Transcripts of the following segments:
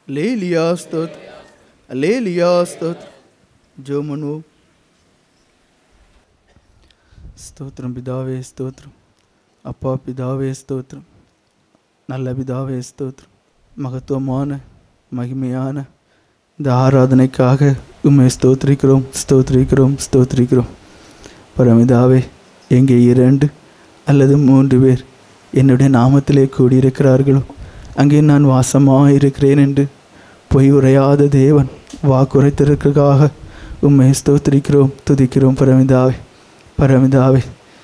லேலியா ஸ்தோத் லேலியா ஸ்தோத் ஜோமனு ஸ்தோத்திரம் பிதாவே ஸ்தோத்திரம் அப்பா பிதாவே ஸ்தோத்திரம் நல்ல பிதாவே ஸ்தோத்திரம் மகத்துவமான மகிமையான இந்த ஆராதனைக்காக உம்மை ஸ்தோத்திரிக்கிறோம் ஸ்தோத்திரிக்கிறோம் ஸ்தோத்திரிக்கிறோம் பரமிதாவே எங்கே இரண்டு அல்லது மூன்று பேர் என்னுடைய நாமத்திலே கூடியிருக்கிறார்களோ அங்கே நான் வாசமாக இருக்கிறேன் என்று பொய் உரையாத தேவன் வாக்குரைத்திருக்கிறதாக உம்மை ஸ்தோத்திரிக்கிறோம் துதிக்கிறோம் பரமிதாவே பரமிதாவே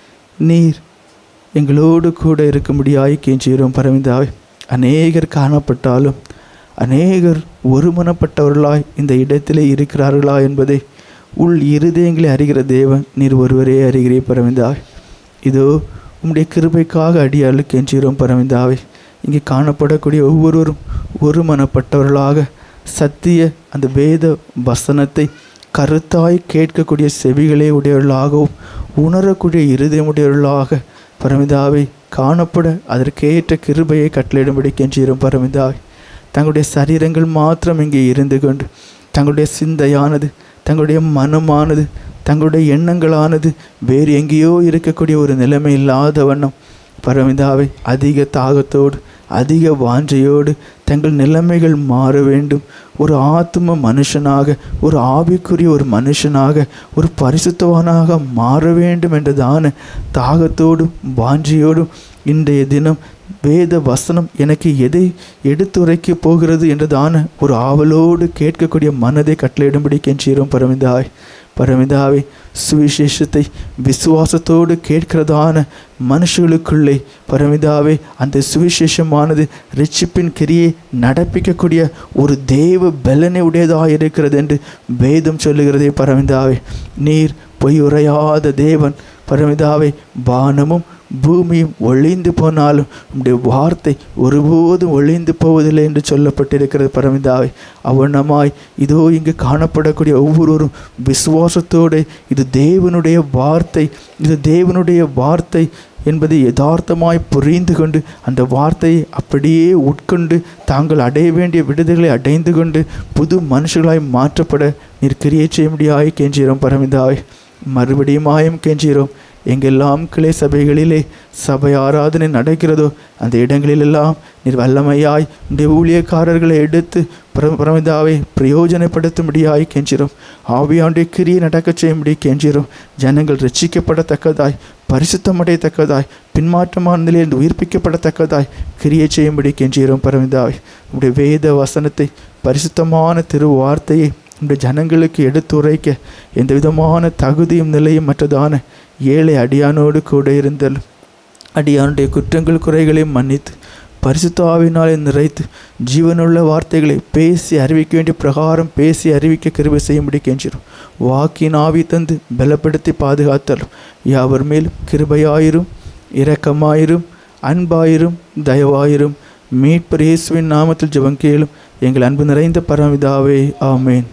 நீர் எங்களோடு கூட இருக்கும்படியாய் கெஞ்சுகிறோம் பரமிதாவே அநேகர் காணப்பட்டாலும் அநேகர் ஒருமனப்பட்டவர்களாய் இந்த இடத்திலே இருக்கிறார்களா என்பதை உள் இருதயங்களை அறிகிற தேவன் நீர் ஒருவரே அறிகிறே பரமிதாவே இதோ உம்முடைய கிருபைக்காக அடியாளு கெஞ்சுகிறோம் பரமிதாவே இங்கே காணப்படக்கூடிய ஒவ்வொருவரும் ஒருமனப்பட்டவர்களாக சத்திய அந்த வேத வசனத்தை கருத்தாய் கேட்கக்கூடிய செவிகளே உடையவர்களாகவும் உணரக்கூடிய இருதயமுடையவர்களாக பரமிதாவை காணப்பட அதற்கேற்ற கிருபையை கட்டளையிடும்படி கெஞ்சுகிறோம் பரமிதாவை தங்களுடைய சரீரங்கள் மாத்திரம் இங்கே இருந்து கொண்டு தங்களுடைய சிந்தையானது தங்களுடைய மனமானது தங்களுடைய எண்ணங்களானது வேறு எங்கேயோ இருக்கக்கூடிய ஒரு நிலைமை இல்லாத வண்ணம் பரமிதாவை அதிக தாகத்தோடு அதிக வாஞ்சையோடு தங்கள் நிலைமைகள் மாற வேண்டும் ஒரு ஆத்ம மனுஷனாக ஒரு ஆவிக்குரிய ஒரு மனுஷனாக ஒரு பரிசுத்தவானாக மாற வேண்டும் என்றதான தாகத்தோடும் வாஞ்சையோடும் இன்றைய தினம் வேத வசனம் எனக்கு எதை எடுத்துரைக்க போகிறது என்றதான ஒரு ஆவலோடு கேட்கக்கூடிய மனதை கட்டளையிடும்படி கெஞ்சீரும் பரமிதாய் பரமிதாவை சுவிசேஷத்தை விசுவாசத்தோடு கேட்கிறதான மனுஷர்களுக்குள்ளே பரமிதாவே அந்த சுவிசேஷமானது ரிச்சிப்பின் கிரியை நடப்பிக்கக்கூடிய ஒரு தேவ பலனை உடையதாக இருக்கிறது என்று வேதம் சொல்லுகிறதே பரமிதாவே நீர் பொய் உரையாத தேவன் பரமிதாவை வானமும் பூமியும் ஒளிந்து போனாலும் உம்முடைய வார்த்தை ஒருபோதும் ஒளிந்து போவதில்லை என்று சொல்லப்பட்டிருக்கிறது பரமிதாவை அவனமாய் இதோ இங்கு காணப்படக்கூடிய ஒவ்வொருவரும் விசுவாசத்தோடு இது தேவனுடைய வார்த்தை இது தேவனுடைய வார்த்தை என்பதை யதார்த்தமாய் புரிந்து கொண்டு அந்த வார்த்தையை அப்படியே உட்கொண்டு தாங்கள் அடைய வேண்டிய விடுதலை அடைந்து கொண்டு புது மனுஷர்களாய் மாற்றப்பட நீர் கிரியை செய்ய முடியாய் கெஞ்சிரோம் பரமிதாய் மறுபடியும் ஆயம் கெஞ்சிரோம் எங்கெல்லாம் கிளை சபைகளிலே சபை ஆராதனை நடக்கிறதோ அந்த இடங்களிலெல்லாம் நீர் வல்லமையாய் உடைய ஊழியக்காரர்களை எடுத்து பர- பரமிதாவை பிரயோஜனப்படுத்தும்படியாய் கெஞ்சிரும் ஆவியாண்டுடைய கிரியை நடக்கச் செய்யும்படி கெஞ்சிரும் ஜனங்கள் ரட்சிக்கப்படத்தக்கதாய் பரிசுத்தமடையத்தக்கதாய் பின்மாற்றமான நிலையில் உயிர்ப்பிக்கப்படத்தக்கதாய் கிரியை செய்யும்படி கெஞ்சிரும் பரமிதாவை உடைய வேத வசனத்தை பரிசுத்தமான திரு வார்த்தையை உடைய ஜனங்களுக்கு எடுத்துரைக்க எந்த விதமான தகுதியும் நிலையும் மற்றதான ஏழை அடியானோடு கூட இருந்தல் அடியானுடைய குற்றங்கள் குறைகளையும் மன்னித்து பரிசுத்த ஆவினாலே நிறைத்து ஜீவனுள்ள வார்த்தைகளை பேசி அறிவிக்க வேண்டிய பிரகாரம் பேசி அறிவிக்க கிருபை செய்யும்படி கெஞ்சிரும் வாக்கின் ஆவி தந்து பலப்படுத்தி பாதுகாத்தலும் யாவர் மேலும் கிருபையாயிரும் இரக்கமாயிரும் அன்பாயிரும் தயவாயிரும் மீட்பர் இயேசுவின் நாமத்தில் ஜெபம் கேளும் எங்கள் அன்பு நிறைந்த பரமிதாவே ஆமேன்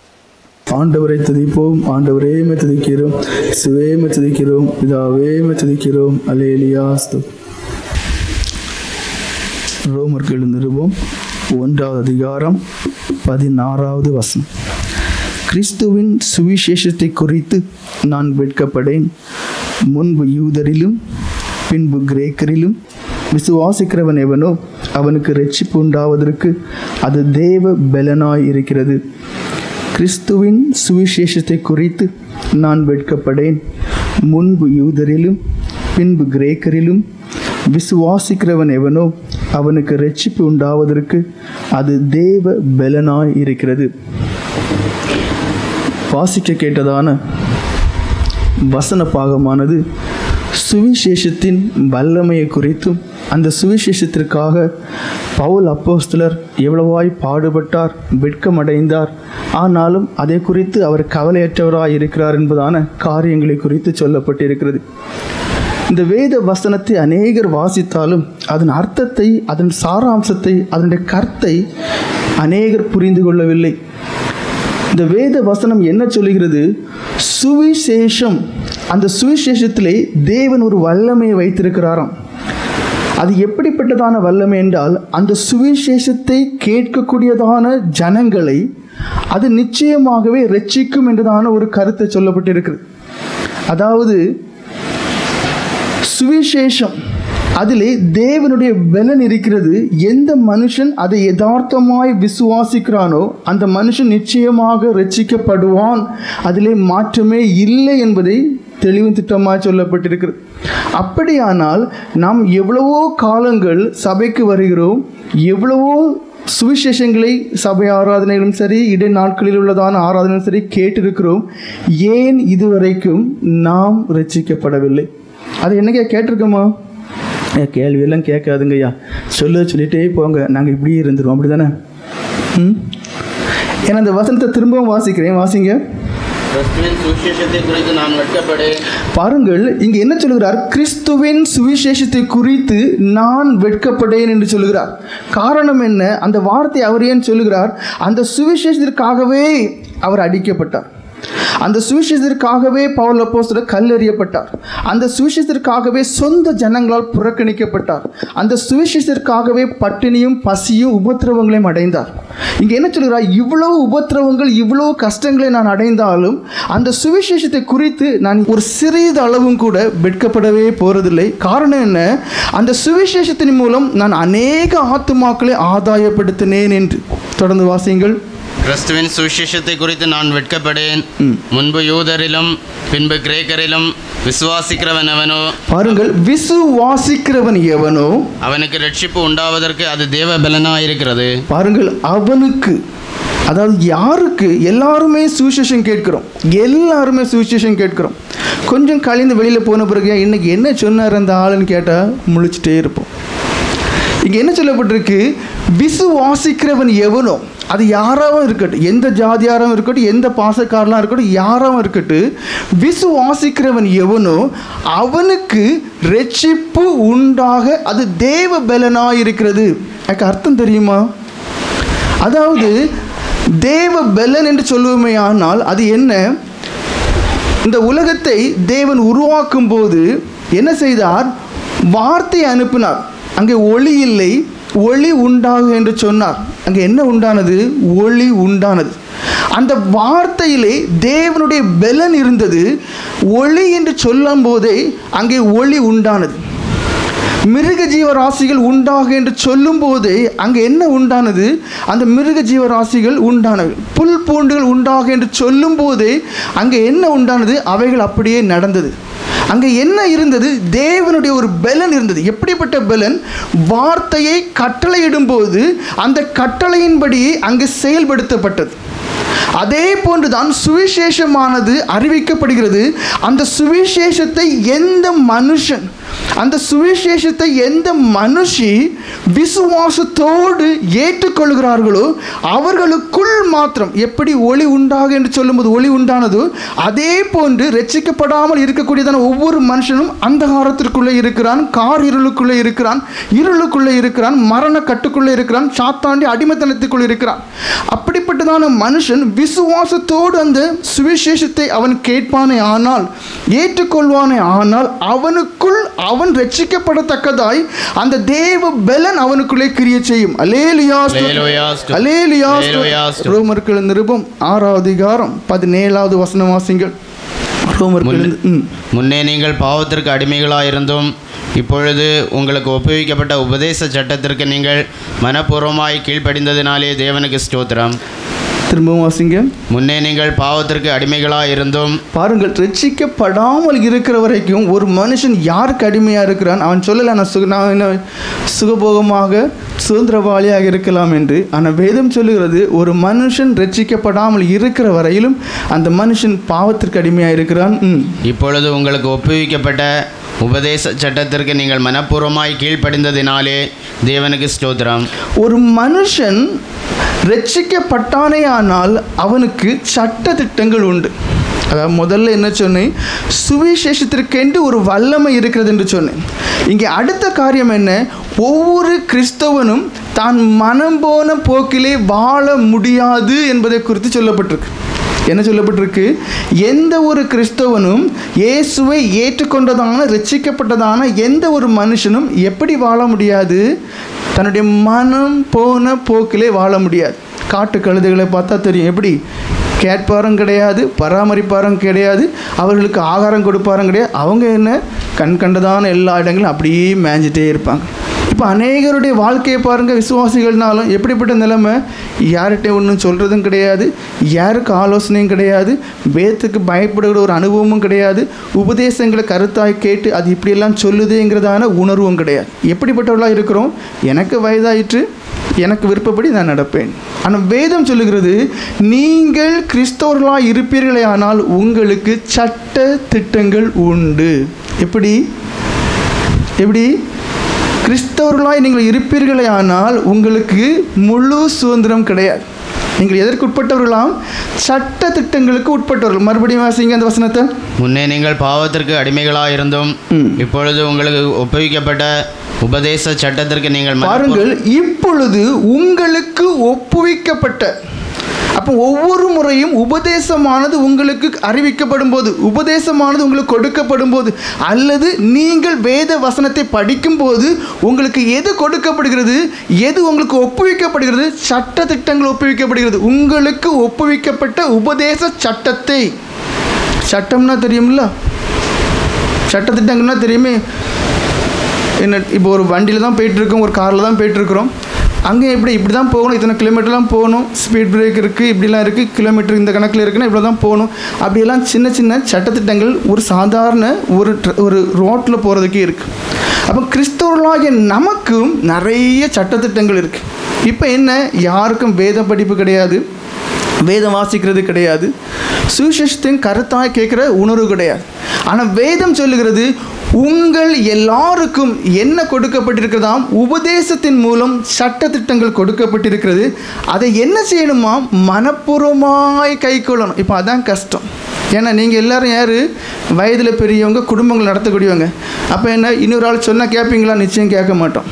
ஆண்டவரை துதிப்போம் ஆண்டவரேமே துதிக்கிறோம் சுவேமே துதிக்கிறோம் பிதாவேமே துதிக்கிறோம் அலேலியாஸ்து ரோமர்கள் நிருபம் ஒன்றாவது அதிகாரம் பதினாறாவது வசனம் கிறிஸ்துவின் சுவிசேஷத்தை குறித்து நான் வெட்கப்படேன் முன்பு யூதரிலும் பின்பு கிரேக்கரிலும் விசுவாசிக்கிறவன் எவனோ அவனுக்கு ரட்சிப்பு உண்டாவதற்கு அது தேவ பலனாய் இருக்கிறது கிறிஸ்துவின் சுவிசேஷத்தை குறித்து நான் வெட்கப்படேன் முன்பு யூதரிலும் பின்பு கிரேக்கரிலும் விசுவாசிக்கிறவன் எவனோ அவனுக்கு ரட்சிப்பு உண்டாவதற்கு அது தேவ பலனாய் இருக்கிறது வாசிக்க கேட்டதான வசன பாகமானது சுவிசேஷத்தின் வல்லமையை குறித்தும் அந்த சுவிசேஷத்திற்காக பவுல் அப்போஸ்தலர் எவ்வளவாய் பாடுபட்டார் வெட்கமடைந்தார் ஆனாலும் அதை குறித்து அவர் கவலையற்றவராய் இருக்கிறார் என்பதான காரியங்களை குறித்து சொல்லப்பட்டிருக்கிறது இந்த வேத வசனத்தை அநேகர் வாசித்தாலும் அதன் அர்த்தத்தை அதன் சாராம்சத்தை அதனுடைய கருத்தை அநேகர் புரிந்து கொள்ளவில்லை இந்த வேத வசனம் என்ன சொல்லுகிறது சுவிசேஷம் அந்த சுவிசேஷத்திலே தேவன் ஒரு வல்லமையை வைத்திருக்கிறாராம் அது எப்படிப்பட்டதான வல்லமை என்றால் அந்த சுவிசேஷத்தை கேட்கக்கூடியதான ஜனங்களை அது நிச்சயமாகவே ரட்சிக்கும் என்றதான ஒரு கருத்தை சொல்லப்பட்டிருக்கிறது அதாவது சுவிசேஷம் அதிலே தேவனுடைய பலன் இருக்கிறது எந்த மனுஷன் அதை யதார்த்தமாய் விசுவாசிக்கிறானோ அந்த மனுஷன் நிச்சயமாக ரட்சிக்கப்படுவான் அதிலே மாற்றமே இல்லை என்பதை தெளிவு திட்டமாக சொல்லப்பட்டிருக்கிறது அப்படியானால் நாம் எவ்வளவோ காலங்கள் சபைக்கு வருகிறோம் எவ்வளவோ சுவிசேஷங்களை சபை ஆராதனைகளும் சரி இடை நாட்களில் உள்ளதான ஆராதனையும் சரி கேட்டிருக்கிறோம் ஏன் இதுவரைக்கும் நாம் ரட்சிக்கப்படவில்லை அது என்னங்க கேட்டிருக்கோமா ஏ, கேள்வியெல்லாம் கேட்காதுங்கய்யா சொல்ல சொல்லிட்டே போங்க நாங்கள் இப்படியே இருந்துருவோம் அப்படி தானே ம் ஏன்னா அந்த வசனத்தை திரும்பவும் வாசிக்கிறேன் வாசிங்க கிறிஸ்துவின் சுவிசேஷத்தை குறித்து நான் வெட்கப்படேன் பாருங்கள் இங்கே என்ன சொல்கிறார் கிறிஸ்துவின் சுவிசேஷத்தை குறித்து நான் வெட்கப்படேன் என்று சொல்கிறார் காரணம் என்ன அந்த வார்த்தை அவர் ஏன் சொல்லுகிறார் அந்த சுவிசேஷத்திற்காகவே அவர் அடிக்கப்பட்டார் அந்த சுவிசேஷத்திற்காகவே பவுல் அப்போஸ்தலர் கல்லெறியப்பட்டார் அந்த சுவிசேஷத்திற்காகவே சொந்த ஜனங்களால் புறக்கணிக்கப்பட்டார் அந்த சுவிசேஷத்திற்காகவே பட்டினியும் பசியும் உபத்திரவங்களையும் அடைந்தார் இங்கே என்ன சொல்கிறார் இவ்வளவு உபத்திரவங்கள் இவ்வளவு கஷ்டங்களை நான் அடைந்தாலும் அந்த சுவிசேஷத்தை குறித்து நான் ஒரு சிறிது அளவும் கூட வெட்கப்படவே போறதில்லை காரணம் என்ன அந்த சுவிசேஷத்தின் மூலம் நான் அநேக ஆத்துமாக்களை ஆதாயப்படுத்தினேன் என்று தொடர்ந்து வாசியுங்கள் கிறிஸ்துவின் சுவிசேஷத்தை குறித்து நான் வெட்கப்படேன் முன்பு யூதரிலும் பின்பு கிரேக்கரிலும் விசுவாசிக்கிறவன் அவனோ பாருங்கள் விசுவாசிக்கிறவன் எவனோ அவனுக்கு ரட்சிப்பு உண்டாவதற்கு அது தேவ பலனாயிருக்கிறது பாருங்கள் அவனுக்கு அதாவது யாருக்கு எல்லாருமே சுவிசேஷம் கேட்கிறோம் எல்லாருமே சுவிசேஷம் கேட்கிறோம் கொஞ்சம் கழிந்து வெளியில் போன பிறகு இன்னைக்கு என்ன சொன்னார் அந்த ஆளுன்னு கேட்டால் முழிச்சிட்டே இருப்போம் இங்கே என்ன சொல்லப்பட்டிருக்கு விசுவாசிக்கிறவன் எவனோ அது யாராவும் இருக்கட்டும் எந்த ஜாதியாராவும் இருக்கட்டும் எந்த பாசக்காரலாம் இருக்கட்டும் யாராவும் இருக்கட்டும் விசுவாசிக்கிறவன் எவனோ அவனுக்கு ரட்சிப்பு உண்டாக அது தேவ பலனாக இருக்கிறது எனக்கு அர்த்தம் தெரியுமா அதாவது தேவ பலன் என்று சொல்லுவோமே ஆனால் அது என்ன இந்த உலகத்தை தேவன் உருவாக்கும் போது என்ன செய்தார் வார்த்தை அனுப்பினார் அங்கே ஒளி இல்லை ஒளி உண்டாகு என்று சொன்னார் அங்கே என்ன உண்டானது ஒளி உண்டானது அந்த வார்த்தையிலே தேவனுடைய பலன் இருந்தது ஒளி என்று சொல்லும் போதே அங்கே ஒளி உண்டானது மிருக ஜீவராசிகள் உண்டாக என்று சொல்லும் போதே அங்கே என்ன உண்டானது அந்த மிருக ஜீவராசிகள் உண்டானவை புல் பூண்டுகள் உண்டாக என்று சொல்லும் போதே அங்கே என்ன உண்டானது அவைகள் அப்படியே நடந்தது அங்கே என்ன இருந்தது தேவனுடைய ஒரு பலன் இருந்தது எப்படிப்பட்ட பலன் வார்த்தையை கட்டளையிடும்போது அந்த கட்டளையின்படியே அங்கே செயல்படுத்தப்பட்டது அதே போன்றுதான் சுவிசேஷமானது அறிவிக்கப்படுகிறது அந்த சுவிசேஷத்தை எந்த மனுஷன் அந்த சுவிசேஷத்தை எந்த மனுஷி விசுவாசத்தோடு ஏற்றுக்கொள்கிறார்களோ அவர்களுக்குள் மாத்திரம் எப்படி ஒளி உண்டாக என்று சொல்லும்போது ஒளி உண்டானதோ அதே போன்று ரட்சிக்கப்படாமல் இருக்கக்கூடியதான ஒவ்வொரு மனுஷனும் அந்தகாரத்திற்குள்ளே இருக்கிறான் கார் இருளுக்குள்ளே இருக்கிறான் இருளுக்குள்ளே இருக்கிறான் மரண கட்டுக்குள்ளே இருக்கிறான் சாத்தாண்டி அடிமைத்தனத்துக்குள்ளே இருக்கிறான் அப்படிப்பட்டதான மனுஷன் விசுவாசத்தோடு அந்த சுவிசேஷத்தை அவன் கேட்பானே ஆனால் ஏற்றுக்கொள்வானே ஆனால் அவனுக்குள் அவன் ரட்சிக்கப்படத்தக்கதாய் அந்த தேவ பலன் அவனுக்குள்ளே கிரிய செய்யும் அலேலியா அல்லேலூயா. அலேலியா அல்லேலூயா. ரோமர்கள் நிருபம் ஆறாவது அதிகாரம் பதினேழாவது வசனம் வாசிங்கள் ரோமர்கள் ம் முன்னே நீங்கள் பாவத்திற்கு அடிமைகளாயிருந்தும் இப்பொழுது உங்களுக்கு ஒப்புவிக்கப்பட்ட உபதேச சட்டத்திற்கு நீங்கள் மனப்பூர்வமாய் கீழ்ப்படிந்ததினாலே தேவனுக்கு ஸ்தோத்திரம் திரும்பவும் வாசிங்க முன்னே நீங்கள் பாவத்திற்கு அடிமைகளாயிருந்தும் பாருங்கள் ரட்சிக்கப்படாமல் இருக்கிற வரைக்கும் ஒரு மனுஷன் யாருக்கு அடிமையாக இருக்கிறான் அவன் சொல்லலை நான் சுக நான் என்ன சுகபோகமாக சுதந்திரவாளியாக இருக்கலாம் என்று ஆனால் வேதம் சொல்லுகிறது ஒரு மனுஷன் ரட்சிக்கப்படாமல் இருக்கிற வரையிலும் அந்த மனுஷன் பாவத்திற்கு அடிமையாக இருக்கிறான் ம் இப்பொழுது உங்களுக்கு ஒப்புவிக்கப்பட்ட உபதேச சட்டத்திற்கு நீங்கள் மனப்பூர்வமாய் கீழ்ப்படிந்ததினாலே தேவனுக்கு ஸ்தோத்திரம் ஒரு மனுஷன் ரட்சிக்கப்பட்டானே ஆனால் அவனுக்கு சட்ட திட்டங்கள் உண்டு அதாவது முதல்ல என்ன சொன்னேன் சுவிசேஷத்திற்கென்று ஒரு வல்லமை இருக்கிறது என்று சொன்னேன் இங்கே அடுத்த காரியம் என்ன ஒவ்வொரு கிறிஸ்தவனும் தான் மனம் போன போக்கிலே வாழ முடியாது என்பதை குறித்து சொல்லப்பட்டிருக்கு என்ன சொல்லப்பட்டிருக்கு எந்த ஒரு கிறிஸ்தவனும் இயேசுவை ஏற்றுக்கொண்டதான ரட்சிக்கப்பட்டதான எந்த ஒரு மனுஷனும் எப்படி வாழ முடியாது தன்னுடைய மனம் போன போக்கிலே வாழ முடியாது காட்டு கழுதைகளை பார்த்தா தெரியும் எப்படி கேட்பாரும் கிடையாது பராமரிப்பாரும் கிடையாது அவர்களுக்கு ஆகாரம் கொடுப்பாரும் கிடையாது அவங்க என்ன கண் கண்டதான எல்லா இடங்களும் அப்படியே மேய்ஞ்சிட்டே இருப்பாங்க இப்போ அநேகருடைய வாழ்க்கையை பாருங்கள் விசுவாசிகள்னாலும் எப்படிப்பட்ட நிலைமை யார்கிட்ட ஒன்றும் சொல்கிறதும் கிடையாது யாருக்கு ஆலோசனையும் கிடையாது வேதத்துக்கு பயப்படுகிற ஒரு அனுபவமும் கிடையாது உபதேசங்களை கருத்தாய் கேட்டு அது இப்படியெல்லாம் சொல்லுதேங்கிறதான உணர்வும் கிடையாது எப்படிப்பட்டவர்களாக இருக்கிறோம் எனக்கு வயதாயிற்று எனக்கு விருப்பப்படி நான் நடப்பேன் ஆனால் வேதம் சொல்லுகிறது நீங்கள் கிறிஸ்தவர்களாக இருப்பீர்களே ஆனால் உங்களுக்கு சட்ட திட்டங்கள் உண்டு எப்படி எப்படி கிறிஸ்தவர்களாய் நீங்கள் இருப்பீர்களே ஆனால் உங்களுக்கு முழு சுதந்திரம் கிடையாது நீங்கள் எதற்கு உட்பட்டவர்களாம் சட்ட திட்டங்களுக்கு உட்பட்டவர்கள் மறுபடியும் வாசிங்க அந்த வசனத்தை முன்னே நீங்கள் பாவத்திற்கு அடிமைகளாக இருந்தும் ம். இப்பொழுது உங்களுக்கு ஒப்புவிக்கப்பட்ட உபதேச சட்டத்திற்கு நீங்கள் மனப்பூர்வ- பாருங்கள் இப்பொழுது உங்களுக்கு ஒப்புவிக்கப்பட்ட அப்போ ஒவ்வொரு முறையும் உபதேசமானது உங்களுக்கு அறிவிக்கப்படும் போது உபதேசமானது உங்களுக்கு கொடுக்கப்படும் போது அல்லது நீங்கள் வேத வசனத்தை படிக்கும்போது உங்களுக்கு எது கொடுக்கப்படுகிறது எது உங்களுக்கு ஒப்புவிக்கப்படுகிறது சட்ட திட்டங்கள் ஒப்புவிக்கப்படுகிறது உங்களுக்கு ஒப்புவிக்கப்பட்ட உபதேச சட்டத்தை சட்டம்னா தெரியுமில்ல சட்டத்திட்டங்கள்னா தெரியுமே என்ன இப்போ ஒரு வண்டியில் தான் போயிட்டுருக்கோம் ஒரு காரில் தான் போயிட்டுருக்குறோம் அங்கே எப்படி இப்படி தான் போகணும் இத்தனை கிலோமீட்டர்லாம் போகணும் ஸ்பீட் பிரேக் இருக்குது இப்படிலாம் இருக்குது கிலோமீட்டர் இந்த கணக்கில் இருக்குன்னா இப்படி தான் போகணும் அப்படியெல்லாம் சின்ன சின்ன சட்டத்திட்டங்கள் ஒரு சாதாரண ஒரு ட்ர- ஒரு ரோட்டில் போகிறதுக்கே இருக்குது அப்போ கிறிஸ்தவர்களாகிய நமக்கும் நிறைய சட்டத்திட்டங்கள் இருக்குது இப்போ என்ன யாருக்கும் வேத படிப்பு கிடையாது வேதம் வாசிக்கிறது கிடையாது சுவிசேஷத்தின் கருத்தாய் கேட்குற உணர்வு கிடையாது ஆனால் வேதம் சொல்லுகிறது உங்கள் எல்லாருக்கும் என்ன கொடுக்கப்பட்டிருக்கிறதாம் உபதேசத்தின் மூலம் சட்டத்திட்டங்கள் கொடுக்கப்பட்டிருக்கிறது அதை என்ன செய்யணுமா மனப்பூர்வமாய் கைக்கொள்ளணும் இப்போ அதான் கஷ்டம் ஏன்னா நீங்கள் எல்லாரும் யார் வயதில் பெரியவங்க குடும்பங்கள் நடத்தக்கூடியவங்க அப்போ என்ன இன்னொரு ஆள் சொன்னால் கேட்பீங்களா நிச்சயம் கேட்க மாட்டோம்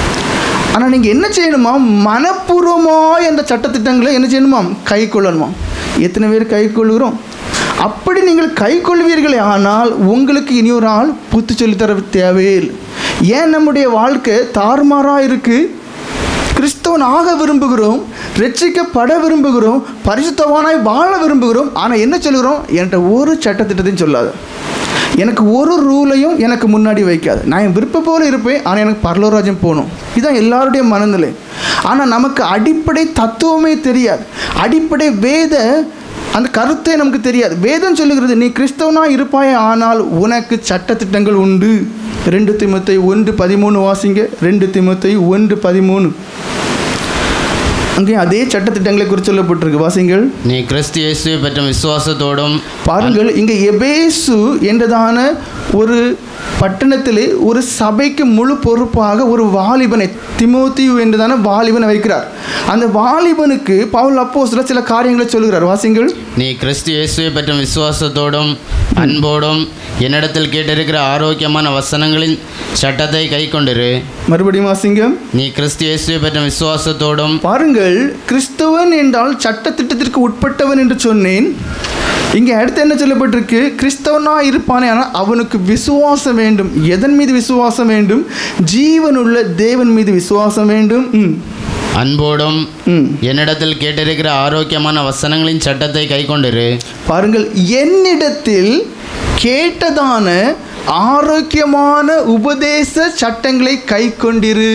ஆனால் நீங்கள் என்ன செய்யணுமா மனப்பூர்வமாக அந்த சட்டத்திட்டங்களை என்ன செய்யணுமா கை கொள்ளணுமா எத்தனை பேர் கை கொள்கிறோம் அப்படி நீங்கள் கை கொள்வீர்களே ஆனால் உங்களுக்கு இனி ஒரு ஆள் புத்து சொல்லித்தர தேவையில்லை ஏன் நம்முடைய வாழ்க்கை தாறுமாறாக இருக்குது கிறிஸ்தவன் ஆக விரும்புகிறோம் ரட்சிக்கப்பட விரும்புகிறோம் பரிசுத்தவானாய் வாழ விரும்புகிறோம் ஆனால் என்ன சொல்கிறோம் என்கிட்ட ஒரு சட்டத்திட்டத்தையும் சொல்லாத எனக்கு ஒரு ரூலையும் எனக்கு முன்னாடி வைக்காது நான் என் விருப்பம் போல இருப்பேன் ஆனால் எனக்கு பரலோராஜ்யம் போகணும் இதுதான் எல்லாருடைய மனநிலை ஆனால் நமக்கு அடிப்படை தத்துவமே தெரியாது அடிப்படை வேத அந்த கருத்தே நமக்கு தெரியாது வேதம் சொல்லுகிறது நீ கிறிஸ்தவனாக இருப்பாயே ஆனால் உனக்கு சட்டத்திட்டங்கள் உண்டு ரெண்டு திமுத்தை ஒன்று பதிமூணு வாசிங்க ரெண்டு திமுத்தை ஒன்று பதிமூணு அங்கேயும் அதே சட்டத்திட்டங்களை குறித்து சொல்லப்பட்டிருக்கு வாசிங்கள் நீ கிறிஸ்து இயேசுவை பற்ற விசுவாசத்தோடும் பாருங்கள் இங்கே எபேசு என்றதான ஒரு பட்டணத்திலே ஒரு சபைக்கு முழு பொறுப்பாக ஒரு வாலிபனை திமோத்தியு என்றதான வாலிபனை வைக்கிறார் அந்த வாலிபனுக்கு பவுல் அப்போஸ்தலர் சில காரியங்களை சொல்லுகிறார் வாசிங்கள் நீ கிறிஸ்து இயேசுவை பற்ற விசுவாசத்தோடும் அன்போடும் என்னிடத்தில் கேட்டிருக்கிற ஆரோக்கியமான வசனங்களின் சட்டத்தை கை கொண்டிரு மறுபடியும் வாசிங்க நீ கிறிஸ்து இயேசுவை பற்ற விசுவாசத்தோடும் பாருங்கள் கிறிஸ்தவன் என்றால் சட்டத்திட்டத்திற்கு உட்பட்டவன் என்று சொன்னேன் இங்கே அடுத்து என்ன சொல்லப்பட்டிருக்கு கிறிஸ்தவனாக இருப்பானே ஆனால் அவனுக்கு விசுவாசம் வேண்டும் எதன் மீது விசுவாசம் வேண்டும் ஜீவனுள்ள தேவன் மீது விசுவாசம் வேண்டும் ம் அன்போடும் ம் என்னிடத்தில் கேட்டிருக்கிற ஆரோக்கியமான வசனங்களின் சட்டத்தை கை கொண்டிரு பாருங்கள் என்னிடத்தில் கேட்டதான ஆரோக்கியமான உபதேச சட்டங்களை கை கொண்டிரு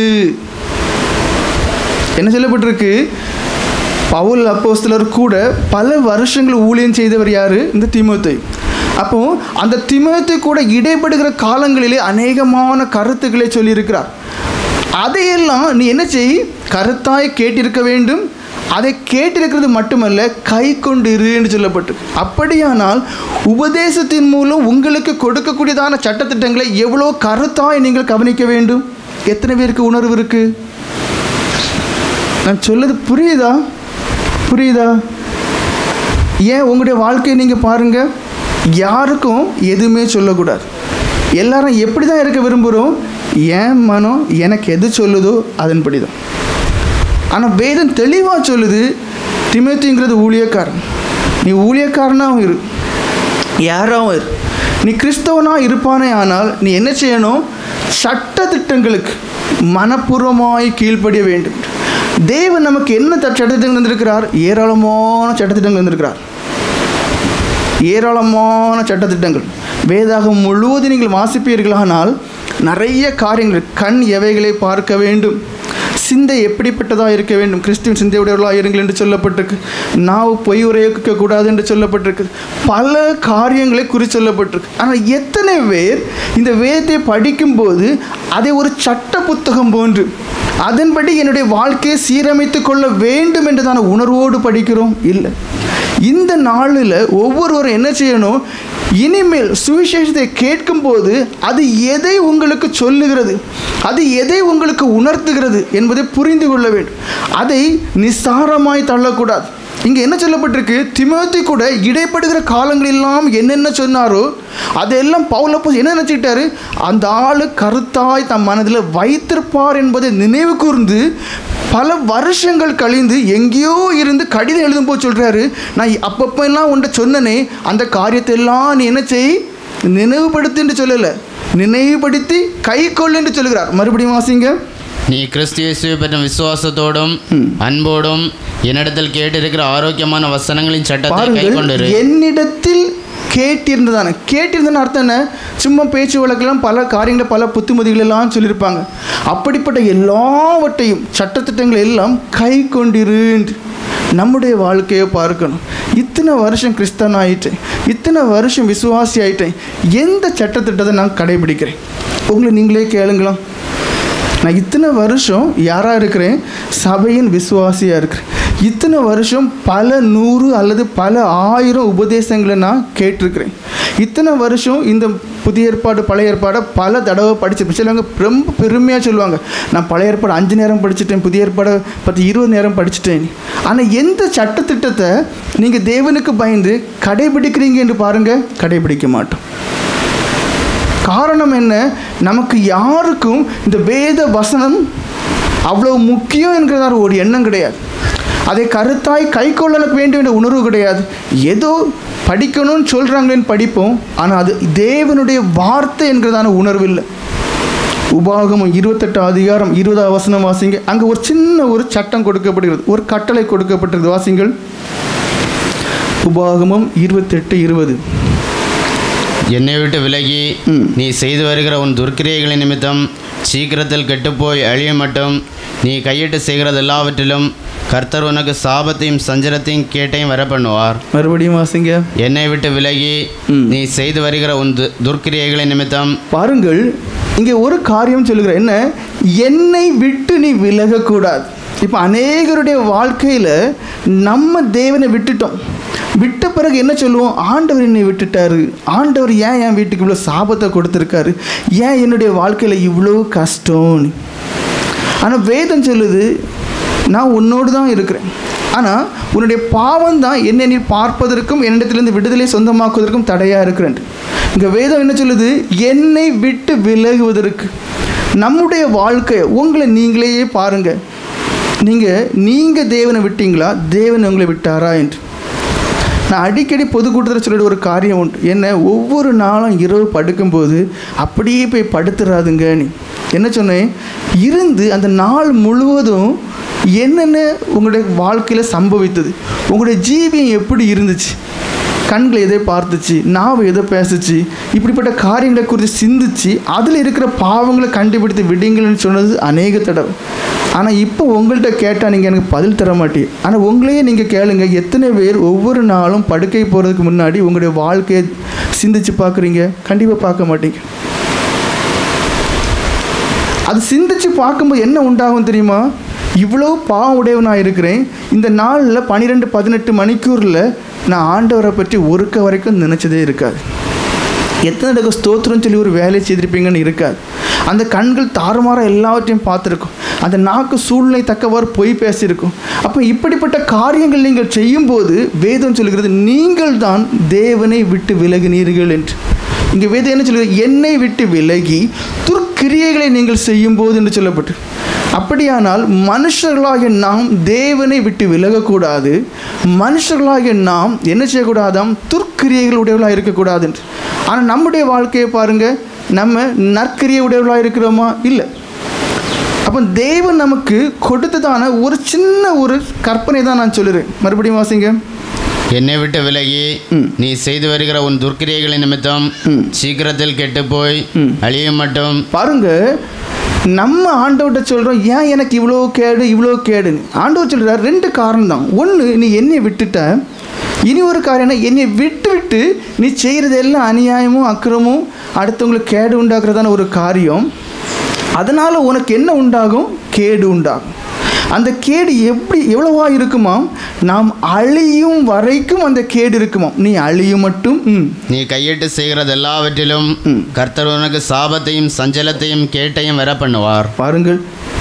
என்ன சொல்லப்பட்டிருக்கு பவுல் அப்போஸ்தலர் கூட பல வருஷங்கள் ஊழியம் செய்தவர் யார் இந்த திமுத்தை அப்போ அந்த திமுத்தை கூட இடைப்படுகிற காலங்களிலே அநேகமான கருத்துக்களை சொல்லியிருக்கிறார் அதையெல்லாம் நீ என்ன செய் கருத்தாய் கேட்டிருக்க வேண்டும் அதை கேட்டிருக்கிறது மட்டுமல்ல கை கொண்டிரு என்று சொல்லப்பட்டு அப்படியானால் உபதேசத்தின் மூலம் உங்களுக்கு கொடுக்கக்கூடியதான சட்டத்திட்டங்களை எவ்வளோ கருத்தாய் நீங்கள் கவனிக்க வேண்டும் எத்தனை பேருக்கு உணர்வு இருக்கு நான் சொல்லது புரியுதா புரியுதா ஏன் உங்களுடைய வாழ்க்கையை நீங்கள் பாருங்கள் யாருக்கும் எதுவுமே சொல்லக்கூடாது எல்லாரும் எப்படி தான் இருக்க விரும்புகிறோம் என் மனம் எனக்கு எது சொல்லுதோ அதன்படி தான் ஆனால் வேதம் தெளிவாக சொல்லுது திமேத்திங்கிறது ஊழியக்காரன் நீ ஊழியக்காரனாகவும் இரு யாராவும் இரு நீ கிறிஸ்தவனாக இருப்பானே ஆனால் நீ என்ன செய்யணும் சட்ட திட்டங்களுக்கு மனப்பூர்வமாய் கீழ்ப்படிய வேண்டும் தேவன் நமக்கு என்ன த- சட்டத்திட்டங்கள் தந்திருக்கிறார் ஏராளமான சட்டத்திட்டங்கள் தந்திருக்கிறார் ஏராளமான சட்டத்திட்டங்கள் வேதாகம் முழுவதும் நீங்கள் வாசிப்பீர்களானால் நிறைய காரியங்கள் கண் எவைகளை பார்க்க வேண்டும் சிந்தை எப்படிப்பட்டதாக இருக்க வேண்டும் கிறிஸ்துவின் சிந்தையுடையவர்களாக இருங்கள் என்று சொல்லப்பட்டிருக்கு நாவு பொய் உரைக்க கூடாது என்று சொல்லப்பட்டிருக்கு பல காரியங்களை குறி சொல்லப்பட்டிருக்கு ஆனால் எத்தனை பேர் இந்த வேதத்தை படிக்கும்போது அதை ஒரு சட்ட புத்தகம் போன்று அதன்படி என்னுடைய வாழ்க்கையை சீரமைத்து கொள்ள வேண்டும் என்றதான உணர்வோடு படிக்கிறோம் இல்லை இந்த நாளில் ஒவ்வொருவரும் என்ன செய்யணும் இனிமேல் சுவிசேஷத்தை கேட்கும்போது அது எதை உங்களுக்கு சொல்லுகிறது அது எதை உங்களுக்கு உணர்த்துகிறது என்பதை புரிந்து கொள்ள வேண்டும் அதை நிசாரமாய் தள்ளக்கூடாது இங்கே என்ன சொல்லப்பட்டிருக்கு திமோத்தி கூட இடைப்படுகிற காலங்களெல்லாம் என்னென்ன சொன்னாரோ அதெல்லாம் பவுலப்போ என்ன நினச்சிக்கிட்டாரு அந்த ஆள் கருத்தாய் தம் மனதில் வைத்திருப்பார் என்பதை நினைவு கூர்ந்து பல வருஷங்கள் கழிந்து எங்கேயோ இருந்து கடிதம் எழுதும்போது சொல்கிறாரு நான் அப்பப்போ எல்லாம் உன்ட்ட சொன்னனே அந்த காரியத்தை எல்லாம் நீ என்ன செய் நினைவுபடுத்துன்னு சொல்லலை நினைவுபடுத்தி கை என்று சொல்லுகிறார் மறுபடியும் வாசிங்க நீ கிறிஸ்து இயேசுவை பற்றின விசுவாசத்தோடும் அன்போடும் என்னிடத்தில் கேட்டிருக்கிற ஆரோக்கியமான வசனங்களின் சட்டத்தை கை பாருங்கள் கொண்டிரு என்னிடத்தில் கேட்டிருந்ததானே கேட்டிருந்தன அர்த்தம் என்ன சும்மா பேச்சு வழக்கெல்லாம் பல காரியங்களை பல புத்திமதிகள் எல்லாம் சொல்லியிருப்பாங்க அப்படிப்பட்ட எல்லாவற்றையும் சட்டத்திட்டங்கள் எல்லாம் கை கொண்டிரு நம்முடைய வாழ்க்கையை பார்க்கணும் இத்தனை வருஷம் கிறிஸ்தவன் ஆயிட்டேன் இத்தனை வருஷம் விசுவாசி ஆயிட்டேன் எந்த சட்டத்திட்டத்தை நான் கடைபிடிக்கிறேன் உங்களை நீங்களே கேளுங்களா நான் இத்தனை வருஷம் யாராக இருக்கிறேன் சபையின் விசுவாசியாக இருக்கிறேன் இத்தனை வருஷம் பல நூறு அல்லது பல ஆயிரம் உபதேசங்களை நான் கேட்டிருக்கிறேன் இத்தனை வருஷம் இந்த புதிய ஏற்பாடு பழைய ஏற்பாடை பல தடவை படிச்சிருப்பேன் சிலவங்க ரொம்ப பெருமையாக சொல்லுவாங்க நான் பழைய ஏற்பாடு அஞ்சு நேரம் படிச்சிட்டேன் புதிய ஏற்பாடை பற்றி இருபது நேரம் படிச்சிட்டேன் ஆனால் எந்த சட்டத்திட்டத்தை நீங்கள் தேவனுக்கு பயந்து கடைபிடிக்கிறீங்க என்று பாருங்கள் கடைபிடிக்க மாட்டோம் காரணம் என்ன நமக்கு யாருக்கும் இந்த வேத வசனம் அவ்வளோ முக்கியம் என்கிறதான ஒரு எண்ணம் கிடையாது அதை கருத்தாய் கை கொள்ள வேண்டிய என்ற உணர்வு கிடையாது ஏதோ படிக்கணும்னு சொல்கிறாங்களேன்னு படிப்போம் ஆனால் அது தேவனுடைய வார்த்தை என்கிறதான உணர்வு இல்லை உபாகமம் இருபத்தெட்டு அதிகாரம் இருபதாவது வசனம் வாசிங்க அங்கே ஒரு சின்ன ஒரு சட்டம் கொடுக்கப்படுகிறது ஒரு கட்டளை கொடுக்கப்பட்டிருக்கு வாசிங்கள் உபாகமம் இருபத்தெட்டு இருபது என்னை விட்டு விலகி ம். நீ செய்து வருகிற உன் துர்க்கிரியைகளின் நிமித்தம் சீக்கிரத்தில் கெட்டுப்போய் அழிய மட்டும் நீ கையிட்டு செய்கிறது எல்லாவற்றிலும் கர்த்தர் உனக்கு சாபத்தையும் சஞ்சலத்தையும் கேட்டையும் வர பண்ணுவார் மறுபடியும் வாசிங்க என்னை விட்டு விலகி ம். நீ செய்து வருகிற உன் து- துர்க்கிரியைகளின் நிமித்தம் பாருங்கள் இங்கே ஒரு காரியம் சொல்லுகிற என்ன என்னை விட்டு நீ விலகக்கூடாது இப்போ அநேகருடைய வாழ்க்கையில் நம்ம தேவனை விட்டுட்டோம் விட்ட பிறகு என்ன சொல்லுவோம் ஆண்டவர் என்னை விட்டுட்டாரு ஆண்டவர் ஏன் என் வீட்டுக்கு இவ்வளோ சாபத்தை கொடுத்துருக்காரு ஏன் என்னுடைய வாழ்க்கையில் இவ்வளோ கஷ்டம் ஆனால் வேதம் சொல்லுது நான் உன்னோடு தான் இருக்கிறேன் ஆனால் உன்னுடைய பாவம் தான் என்னை நீ பார்ப்பதற்கும் என்னிடத்திலிருந்து விடுதலை சொந்தமாக்குவதற்கும் தடையாக இருக்கிறேன் இங்கே வேதம் என்ன சொல்லுது என்னை விட்டு விலகுவதற்கு நம்முடைய வாழ்க்கையை உங்களை நீங்களே பாருங்கள் நீங்கள் நீங்கள் தேவனை விட்டீங்களா தேவன் உங்களை விட்டாரா என்று நான் அடிக்கடி பொதுக்கூட்டத்தில் சொல்லிட்டு ஒரு காரியம் உண்டு என்ன ஒவ்வொரு நாளும் இரவு படுக்கும்போது அப்படியே போய் படுத்துறாதுங்க நீ என்ன சொன்னேன் இருந்து அந்த நாள் முழுவதும் என்னென்ன உங்களுடைய வாழ்க்கையில் சம்பவித்தது உங்களுடைய ஜீவியம் எப்படி இருந்துச்சு கண்கள் எதை பார்த்துச்சு நாவு எதை பேசுச்சு இப்படிப்பட்ட காரியங்களை குறித்து சிந்திச்சு அதில் இருக்கிற பாவங்களை கண்டுபிடித்து விடுங்கள்னு சொன்னது அநேக தடவை ஆனால் இப்போ உங்கள்கிட்ட கேட்டால் நீங்கள் எனக்கு பதில் தர மாட்டீங்க ஆனால் உங்களையே நீங்கள் கேளுங்க எத்தனை பேர் ஒவ்வொரு நாளும் படுக்கை போகிறதுக்கு முன்னாடி உங்களுடைய வாழ்க்கையை சிந்திச்சு பார்க்குறீங்க கண்டிப்பாக பார்க்க மாட்டீங்க அது சிந்திச்சு பார்க்கும்போது என்ன உண்டாகும் தெரியுமா இவ்வளோ பாவம் உடையவனாக இருக்கிறேன் இந்த நாளில் பன்னிரெண்டு பதினெட்டு மணிக்கூரில் நான் ஆண்டவரை பற்றி ஒருக்க வரைக்கும் நினச்சதே இருக்காது எத்தனை தடவை ஸ்தோத்திரம் சொல்லி ஒரு வேலையை செய்திருப்பீங்கன்னு இருக்காது அந்த கண்கள் தாறுமாறாக எல்லாவற்றையும் பார்த்துருக்கும் அந்த நாக்கு சூழ்நிலை தக்கவாறு பொய் பேசியிருக்கும் அப்போ இப்படிப்பட்ட காரியங்கள் நீங்கள் செய்யும்போது வேதம் சொல்கிறது நீங்கள் தான் தேவனை விட்டு விலகினீர்கள் என்று இங்கே வேதம் என்ன சொல்கிறது என்னை விட்டு விலகி துர்க்கிரியைகளை நீங்கள் செய்யும்போது என்று சொல்லப்பட்டு அப்படியானால் மனுஷர்களாகிய நாம் தேவனை விட்டு விலகக்கூடாது மனுஷர்களாகிய நாம் என்ன செய்யக்கூடாதாம் துர்க்கிரியைகள் உடையவர்களாக இருக்கக்கூடாது என்று ஆனால் நம்முடைய வாழ்க்கையை பாருங்க நம்ம நற்கிரிய உடையவர்களாக இருக்கிறோமா இல்லை அப்போ தேவன் நமக்கு கொடுத்ததான ஒரு சின்ன ஒரு கற்பனை தான் நான் சொல்லுறேன் மறுபடியும் வாசிங்க என்னை விட்டு விலகி ம். நீ செய்து வருகிற உன் துர்க்கிரியைகளின் நிமித்தம் ம். சீக்கிரத்தில் கெட்டுப்போய் ம். அழியும் மட்டும் பாருங்க நம்ம ஆண்டவர்கிட்ட சொல்கிறோம் ஏன் எனக்கு இவ்வளோ கேடு இவ்வளோ கேடுன்னு ஆண்டவர் சொல்கிறார் ரெண்டு காரணம் தான் ஒன்று நீ என்னை விட்டுட்ட இனி ஒரு காரியம் என்ன என்னை விட்டு விட்டு நீ செய்கிறது எல்லாம் அநியாயமும் அக்கிரமும் அடுத்தவங்களுக்கு கேடு உண்டாக்குறதான ஒரு காரியம் அதனால் உனக்கு என்ன உண்டாகும் கேடு உண்டாகும் அந்த கேடு எப்படி எவ்வளவா இருக்குமா நாம் அழியும் வரைக்கும் அந்த கேடு இருக்குமா நீ அழியும் மட்டும் ம் நீ கையிட்டு செய்கிறது எல்லாவற்றிலும் ம். கர்த்தர் உனக்கு சாபத்தையும் சஞ்சலத்தையும் கேட்டையும் வர பண்ணுவார் பாருங்கள்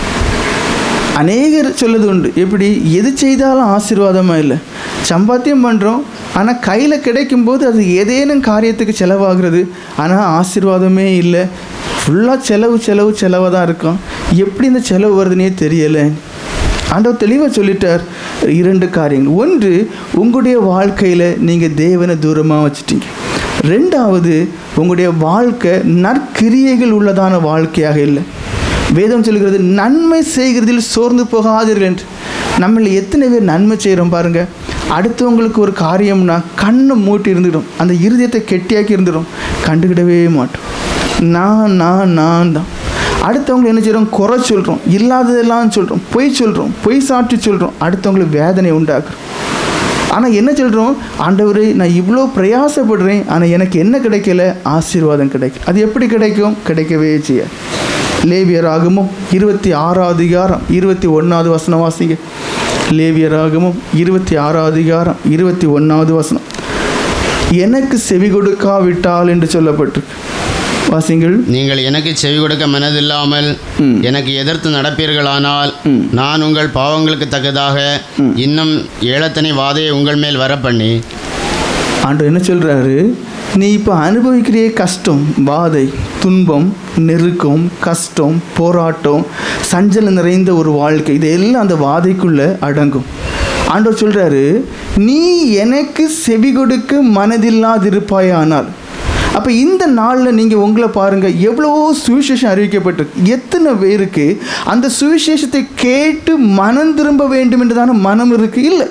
அநேகர் சொல்லுது உண்டு எப்படி எது செய்தாலும் ஆசீர்வாதமாக இல்லை சம்பாத்தியம் பண்ணுறோம் ஆனால் கையில் கிடைக்கும்போது அது ஏதேனும் காரியத்துக்கு செலவாகிறது ஆனால் ஆசீர்வாதமே இல்லை ஃபுல்லாக செலவு செலவு செலவாக தான் இருக்கும் எப்படி இந்த செலவு வருதுன்னே தெரியலை ஆண்டவர் தெளிவாக சொல்லிட்டார் இரண்டு காரியங்கள் ஒன்று உங்களுடைய வாழ்க்கையில் நீங்கள் தேவனை தூரமாக வச்சுட்டீங்க ரெண்டாவது உங்களுடைய வாழ்க்கை நற்கிரியைகள் உள்ளதான வாழ்க்கையாக இல்லை வேதம் சொல்கிறது நன்மை செய்கிறதில் சோர்ந்து போகாதீர்கள் என்று நம்மள எத்தனை பேர் நன்மை செய்கிறோம் பாருங்கள் அடுத்தவங்களுக்கு ஒரு காரியம்னா கண்ணை மூட்டி இருந்துடும் அந்த இருதயத்தை கெட்டியாக்கி இருந்துடும் கண்டுக்கிடவே மாட்டோம் நான் நான் நான் தான் அடுத்தவங்களை என்ன செய்கிறோம் குறை சொல்கிறோம் இல்லாததெல்லாம் சொல்கிறோம் பொய் சொல்கிறோம் பொய் சாட்டி சொல்கிறோம் அடுத்தவங்களுக்கு வேதனை உண்டாக்குறோம் ஆனால் என்ன சொல்கிறோம் ஆண்டவரே நான் இவ்வளோ பிரயாசப்படுறேன் ஆனால் எனக்கு என்ன கிடைக்கல ஆசீர்வாதம் கிடைக்கும் அது எப்படி கிடைக்கும் கிடைக்கவே செய்ய லேவியராகமும் இருபத்தி ஆறாவது அதிகாரம் இருபத்தி ஒன்றாவது வசனம் வாசிங்க லேவியராகமும் இருபத்தி ஆறாவது அதிகாரம் இருபத்தி ஒன்றாவது வசனம் எனக்கு செவி கொடுக்காவிட்டால் என்று சொல்லப்பட்டிருக்கு வாசிங்கள் நீங்கள் எனக்கு செவி கொடுக்க மனதில்லாமல் ம். எனக்கு எதிர்த்து நடப்பீர்களானால் ம். நான் உங்கள் பாவங்களுக்கு தக்கதாக இன்னும் ஏழத்தனை வாதையை உங்கள் மேல் வரப்பண்ணி ஆண்டவர் என்ன சொல்கிறாரு நீ இப்போ அனுபவிக்கிறிய கஷ்டம் வாதை துன்பம் நெருக்கம் கஷ்டம் போராட்டம் சஞ்சலம் நிறைந்த ஒரு வாழ்க்கை இது எல்லாம் அந்த வாதைக்குள்ளே அடங்கும் ஆண்டவர் சொல்கிறாரு நீ எனக்கு செவி கொடுக்க மனதில்லாதிருப்பாயானால் அப்போ இந்த நாளில் நீங்கள் உங்களை பாருங்கள் எவ்வளவோ சுவிசேஷம் அறிவிக்கப்பட்டிருக்கு எத்தனை பேருக்கு அந்த சுவிசேஷத்தை கேட்டு மனம் திரும்ப வேண்டும் என்றுதான மனம் இருக்குது இல்லை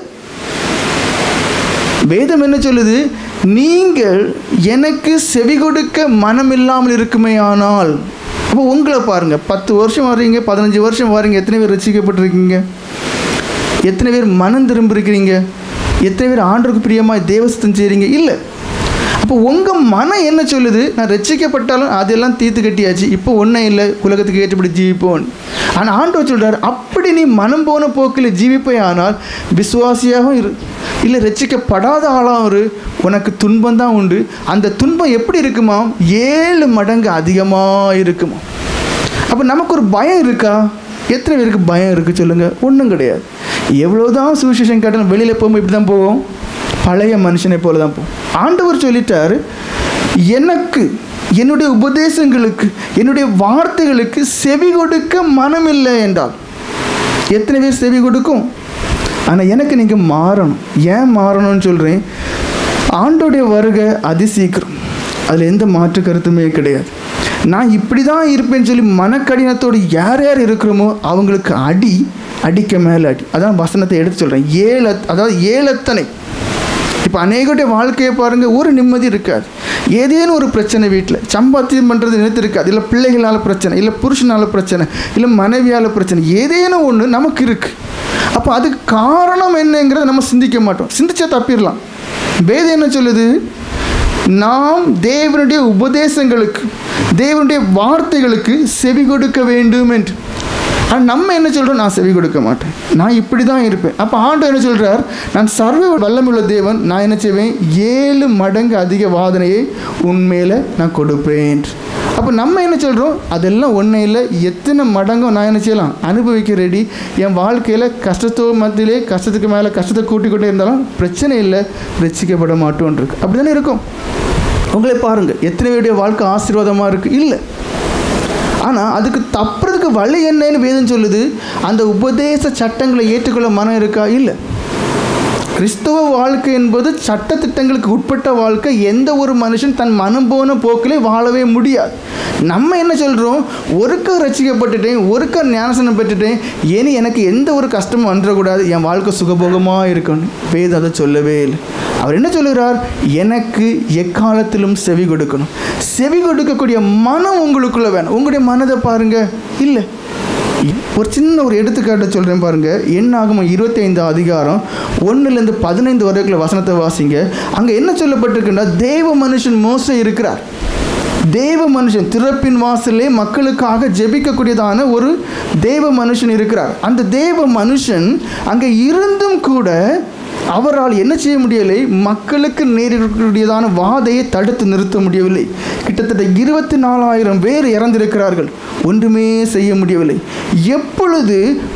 வேதம் என்ன சொல்லுது நீங்கள் எனக்கு செவி கொடுக்க மனம் இல்லாமல் இருக்குமே ஆனால் அப்போ உங்களை பாருங்க பத்து வருஷம் வர்றீங்க பதினஞ்சு வருஷம் வர்றீங்க எத்தனை பேர் ரசிக்கப்பட்டிருக்கீங்க எத்தனை பேர் மனம் திரும்பிருக்கிறீங்க எத்தனை பேர் ஆண்டருக்கு பிரியமாக தேவஸ்தம் செய்கிறீங்க இல்லை அப்போ உங்கள் மனம் என்ன சொல்லுது நான் ரட்சிக்கப்பட்டாலும் அதெல்லாம் தீர்த்து கட்டியாச்சு இப்போ ஒன்றும் இல்லை உலகத்துக்கு ஏற்றபடி ஜீவிப்போன் ஆனால் ஆண்டவர் சொல்கிறார் அப்படி நீ மனம் போன போக்கில் ஜீவிப்பே ஆனால் விசுவாசியாகவும் இரு இல்லை ரட்சிக்கப்படாத ஆளாகவும் இரு உனக்கு துன்பம் தான் உண்டு அந்த துன்பம் எப்படி இருக்குமா ஏழு மடங்கு அதிகமாக இருக்குமா அப்போ நமக்கு ஒரு பயம் இருக்கா எத்தனை பேருக்கு பயம் இருக்குது சொல்லுங்கள் ஒன்றும் கிடையாது எவ்வளோதான் சுவிசேஷம் கேட்டாலும் வெளியில் போகும்போது இப்படி தான் போவோம் பழைய மனுஷனை போல தான் போவோம் ஆண்டவர் சொல்லிட்டாரு எனக்கு என்னுடைய உபதேசங்களுக்கு என்னுடைய வார்த்தைகளுக்கு செவி கொடுக்க மனமில்லை என்றால் எத்தனை பேர் செவி கொடுக்கும் ஆனால் எனக்கு நீங்கள் மாறணும் ஏன் மாறணும்னு சொல்கிறேன் ஆண்டோடைய வருகை அதி சீக்கிரம் அதில் எந்த மாற்று கருத்துமே கிடையாது நான் இப்படி தான் இருப்பேன்னு சொல்லி மனக்கடினத்தோடு யார் யார் இருக்கிறோமோ அவங்களுக்கு அடி அடிக்க மேலே அடி அதான் வசனத்தை எடுத்து சொல்கிறேன் ஏழ அதாவது ஏழத்தனை இப்போ அநேகருடைய வாழ்க்கையை பாருங்கள் ஒரு நிம்மதி இருக்காது ஏதேனும் ஒரு பிரச்சனை வீட்டில் சம்பாத்தியம் பண்ணுறது நினைத்து இருக்காது இல்லை பிள்ளைகளால் பிரச்சனை இல்லை புருஷனால் பிரச்சனை இல்லை மனைவியால் பிரச்சனை ஏதேனும் ஒன்று நமக்கு இருக்குது அப்போ அதுக்கு காரணம் என்னங்கிறத நம்ம சிந்திக்க மாட்டோம் சிந்திச்சா தப்பிடலாம் வேதம் என்ன சொல்லுது நாம் தேவனுடைய உபதேசங்களுக்கு தேவனுடைய வார்த்தைகளுக்கு செவி கொடுக்க வேண்டும் என்று ஆனால் நம்ம என்ன சொல்கிறோம் நான் செவி கொடுக்க மாட்டேன் நான் இப்படி தான் இருப்பேன் அப்போ ஆண்டு என்ன சொல்கிறார் நான் சர்வ வல்லமுள்ள தேவன் நான் என்ன செய்வேன் ஏழு மடங்கு அதிக வாதனையை உண்மையில் நான் கொடுப்பேன் அப்போ நம்ம என்ன சொல்கிறோம் அதெல்லாம் ஒன்றும் இல்லை எத்தனை மடங்கும் நான் என்ன செய்யலாம் அனுபவிக்க ரெடி என் வாழ்க்கையில் கஷ்டத்தோ மத்தியிலே கஷ்டத்துக்கு மேலே கஷ்டத்தை கூட்டிக் கொண்டே இருந்தாலும் பிரச்சனை இல்லை ரசிக்கப்பட மாட்டோன் இருக்கு அப்படி தானே இருக்கும் உங்களை பாருங்கள் எத்தனை பேருடைய வாழ்க்கை ஆசீர்வாதமாக இருக்குது இல்லை ஆனால் அதுக்கு தப்புறதுக்கு வழி என்னன்னு வேதம் சொல்லுது அந்த உபதேச சட்டங்களை ஏற்றுக்கொள்ள மனம் இருக்கா இல்லை கிறிஸ்தவ வாழ்க்கை என்பது சட்டத்திட்டங்களுக்கு உட்பட்ட வாழ்க்கை எந்த ஒரு மனுஷன் தன் மனம் போன போக்கிலே வாழவே முடியாது நம்ம என்ன சொல்கிறோம் ஒருக்க ரசிக்கப்பட்டுட்டேன் ஒருக்க ஞானசனம் பெற்றுட்டேன் இனி எனக்கு எந்த ஒரு கஷ்டமும் வந்துடக்கூடாது என் வாழ்க்கை சுகபோகமாக இருக்கணும் வேதம் அதை சொல்லவே இல்லை அவர் என்ன சொல்லுகிறார் எனக்கு எக்காலத்திலும் செவி கொடுக்கணும் செவி கொடுக்கக்கூடிய மனம் உங்களுக்குள்ள வேணும் உங்களுடைய மனதை பாருங்க இல்லை ஒரு சின்ன ஒரு எடுத்துக்காட்டை சொல்கிறேன் பாருங்க என்ன ஆகும் இருபத்தி ஐந்து அதிகாரம் ஒன்றுலேருந்து பதினைந்து வரைக்குள்ள வசனத்தை வாசிங்க அங்கே என்ன சொல்லப்பட்டிருக்குன்னா தேவ மனுஷன் மோச இருக்கிறார் தேவ மனுஷன் திறப்பின் வாசலே மக்களுக்காக ஜெபிக்கக்கூடியதான ஒரு தேவ மனுஷன் இருக்கிறார் அந்த தேவ மனுஷன் அங்கே இருந்தும் கூட அவரால் என்ன செய்ய முடியலை மக்களுக்கு நேரிடக்கூடியதான வாதையை தடுத்து நிறுத்த முடியவில்லை கிட்டத்தட்ட இருபத்தி நாலாயிரம் பேர் இறந்திருக்கிறார்கள் ஒன்றுமே செய்ய முடியவில்லை எப்பொழுது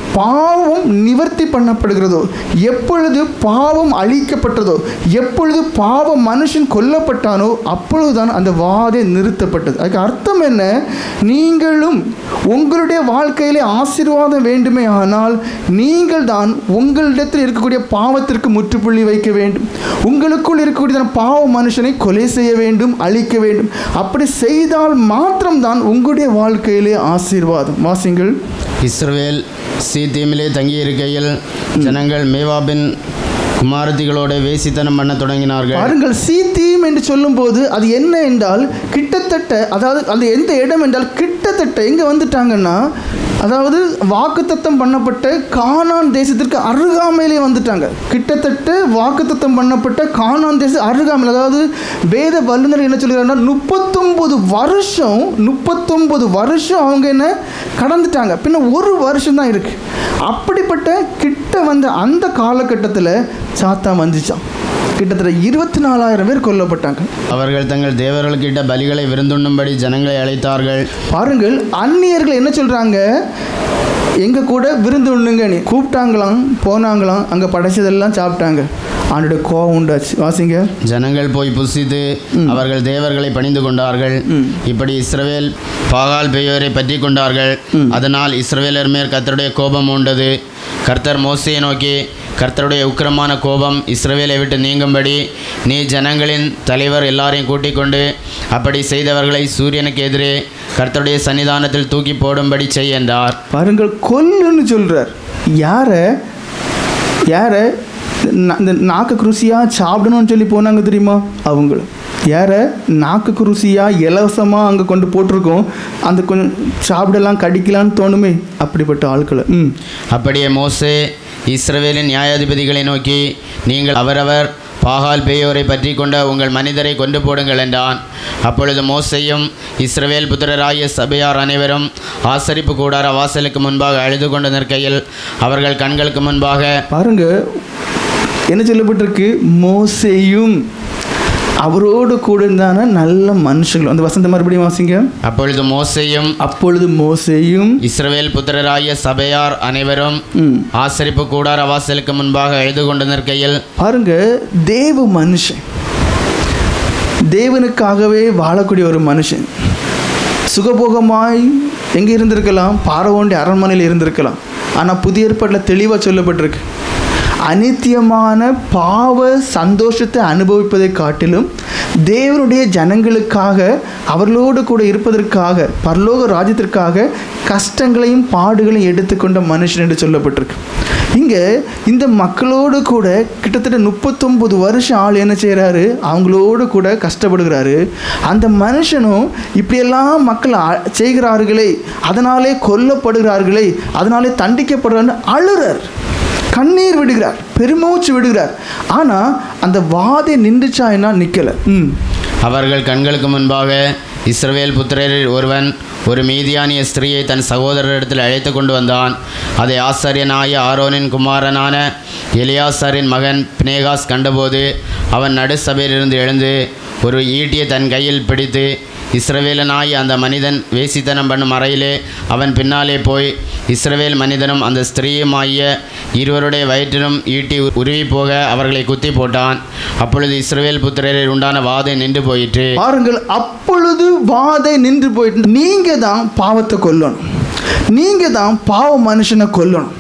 பாவம் நிவர்த்தி பண்ணப்படுகிறதோ எப்பொழுது பாவம் அழிக்கப்பட்டதோ எப்பொழுது பாவ மனுஷன் கொல்லப்பட்டானோ அப்பொழுதுதான் அந்த வாதை நிறுத்தப்பட்டது அதுக்கு அர்த்தம் என்ன நீங்களும் உங்களுடைய வாழ்க்கையிலே ஆசீர்வாதம் வேண்டுமே ஆனால் நீங்கள் தான் உங்களிடத்தில் இருக்கக்கூடிய பாவத்திற்கு முற்றுப்புள்ளி வைக்க வேண்டும் உங்களுக்குள் இருக்கக்கூடிய பாவ மனுஷனை கொலை செய்ய வேண்டும் அழிக்க வேண்டும் அப்படி செய்தால் மாத்திரம்தான் உங்களுடைய வாழ்க்கையிலே ஆசீர்வாதம் வாசிங்கள் இஸ்ரவேல் சீத்தீமிலே தங்கியிருக்கையில் ஜனங்கள் மேவாபின் குமாரத்திகளோடு வேசித்தனம் பண்ண தொடங்கினார்கள் பாருங்கள் சீத்தீம் என்று சொல்லும்போது அது என்ன என்றால் கிட்டத்தட்ட அதாவது அது எந்த இடம் என்றால் கிட்டத்தட்ட எங்கே வந்துட்டாங்கன்னா அதாவது வாக்குத்தத்தம் பண்ணப்பட்ட கானான் தேசத்திற்கு அருகாமையிலே வந்துட்டாங்க கிட்டத்தட்ட வாக்குத்தத்தம் பண்ணப்பட்ட கானான் தேச அருகாமையில் அதாவது வேத வல்லுநர் என்ன சொல்கிறாங்கன்னா முப்பத்தொம்பது வருஷம் முப்பத்தொம்பது வருஷம் அவங்க என்ன கடந்துட்டாங்க பின்ன ஒரு வருஷம் தான் இருக்குது அப்படிப்பட்ட கிட்ட வந்த அந்த காலகட்டத்தில் சாத்தான் வந்துச்சான் கிட்டத்தட்ட இருபத்தி நாலாயிரம் பேர் கொல்லப்பட்டாங்க அவர்கள் தங்கள் தேவர்களுக்கிட்ட பலிகளை விருந்துண்ணும்படி ஜனங்களை அழைத்தார்கள் பாருங்கள் அந்நியர்கள் என்ன சொல்கிறாங்க எங்கள் கூட விருந்து உண்ணுங்க நீ கூப்பிட்டாங்களாம் போனாங்களாம் அங்கே படைச்சதெல்லாம் சாப்பிட்டாங்க ஆண்டோட கோவம் உண்டாச்சு வாசிங்க ஜனங்கள் போய் புசித்து அவர்கள் தேவர்களை பணிந்து கொண்டார்கள் இப்படி இஸ்ரவேல் பாகால் பெயோரை பற்றி கொண்டார்கள் அதனால் இஸ்ரவேலர் மேல் கர்த்தருடைய கோபம் உண்டது கர்த்தர் மோசையை நோக்கி கர்த்தருடைய உக்கிரமான கோபம் இஸ்ரவேலை விட்டு நீங்கும்படி நீ ஜனங்களின் தலைவர் எல்லாரையும் கூட்டிக் கொண்டு அப்படி செய்தவர்களை சூரியனுக்கு எதிரே கர்த்தருடைய சன்னிதானத்தில் தூக்கி போடும்படி செய் என்றார் பாருங்கள் கொல்லுன்னு சொல்கிறார் யாரை யாரை நா- இந்த நாக்கு குருசியாக சாப்பிடணும்னு சொல்லி போனாங்க தெரியுமா அவங்கள யாரை நாக்கு குருசியாக இலவசமாக அங்கே கொண்டு போட்டிருக்கோம் அந்த கொஞ்சம் சாப்பிடலாம் கடிக்கலான்னு தோணுமே அப்படிப்பட்ட ஆட்களை ம் அப்படியே மோசே இஸ்ரவேலின் நியாயாதிபதிகளை நோக்கி நீங்கள் அவரவர் பாகால் பேயோரை பற்றி கொண்ட உங்கள் மனிதரை கொண்டு போடுங்கள் என்றான் அப்பொழுது மோசையும் இஸ்ரவேல் புத்திரராகிய சபையார் அனைவரும் ஆசரிப்பு கூடார வாசலுக்கு முன்பாக அழுது கொண்டு நிற்கையில் அவர்கள் கண்களுக்கு முன்பாக பாருங்க என்ன சொல்லப்பட்டிருக்கு மோசேயும் அவரோடு கூட இருந்தான நல்ல மனுஷர்கள் அந்த வசந்த மறுபடியும் வாசிங்க அப்பொழுது மோசையும் அப்பொழுது மோசேயும் இஸ்ரவேல் புத்திரராகிய சபையார் அனைவரும் ம் ஆசரிப்பு கூடார வாசலுக்கு முன்பாக அழுது கொண்டு நிற்கையில் பாருங்க தேவ மனுஷன் தேவனுக்காகவே வாழக்கூடிய ஒரு மனுஷன் சுகபோகமாய் எங்கே இருந்திருக்கலாம் பாரவோண்டி அரண்மனையில் இருந்திருக்கலாம் ஆனால் புதிய ஏற்பாட்டில் தெளிவாக சொல்லப்பட்டிருக்கு அனித்தியமான பாவ சந்தோஷத்தை அனுபவிப்பதை காட்டிலும் தேவனுடைய ஜனங்களுக்காக அவர்களோடு கூட இருப்பதற்காக பரலோக ராஜ்யத்திற்காக கஷ்டங்களையும் பாடுகளையும் எடுத்துக்கொண்ட மனுஷன் என்று சொல்லப்பட்டிருக்கு இங்கே இந்த மக்களோடு கூட கிட்டத்தட்ட முப்பத்தொம்பது வருஷம் ஆள் என்ன செய்கிறாரு அவங்களோடு கூட கஷ்டப்படுகிறாரு அந்த மனுஷனும் இப்படியெல்லாம் மக்கள் அ- செய்கிறார்களே அதனாலே கொல்லப்படுகிறார்களே அதனாலே தண்டிக்கப்படுறான்னு அழுறார் கண்ணீர் விடுகிறார் பெருமூச்சு விடுகிறார் ஆனால் அந்த வாதை நின்றுச்சாயினா நிற்கலை ம் அவர்கள் கண்களுக்கு முன்பாக இஸ்ரவேல் புத்திரரில் ஒருவன் ஒரு மீதியானிய ஸ்திரீயை தன் சகோதரரிடத்தில் அழைத்து கொண்டு வந்தான் அதை ஆசாரியனாய ஆரோனின் குமாரனான எலியாசாரின் மகன் பினேகாஸ் கண்டபோது அவன் நடுசபையிலிருந்து எழுந்து ஒரு ஈட்டியை தன் கையில் பிடித்து இஸ்ரவேலனாய் அந்த மனிதன் வேசித்தனம் பண்ணும் அறையிலே அவன் பின்னாலே போய் இஸ்ரவேல் மனிதனும் அந்த ஸ்திரீயுமாகிய இருவருடைய வயிற்றிலும் ஈட்டி உருவி போக அவர்களை குத்தி போட்டான் அப்பொழுது இஸ்ரவேல் புத்திரரில் உண்டான வாதை நின்று போயிற்று பாருங்கள் அப்பொழுது வாதை நின்று போயிட்டு நீங்க தான் பாவத்தை கொல்லணும் நீங்கள் தான் பாவ மனுஷனை கொல்லணும்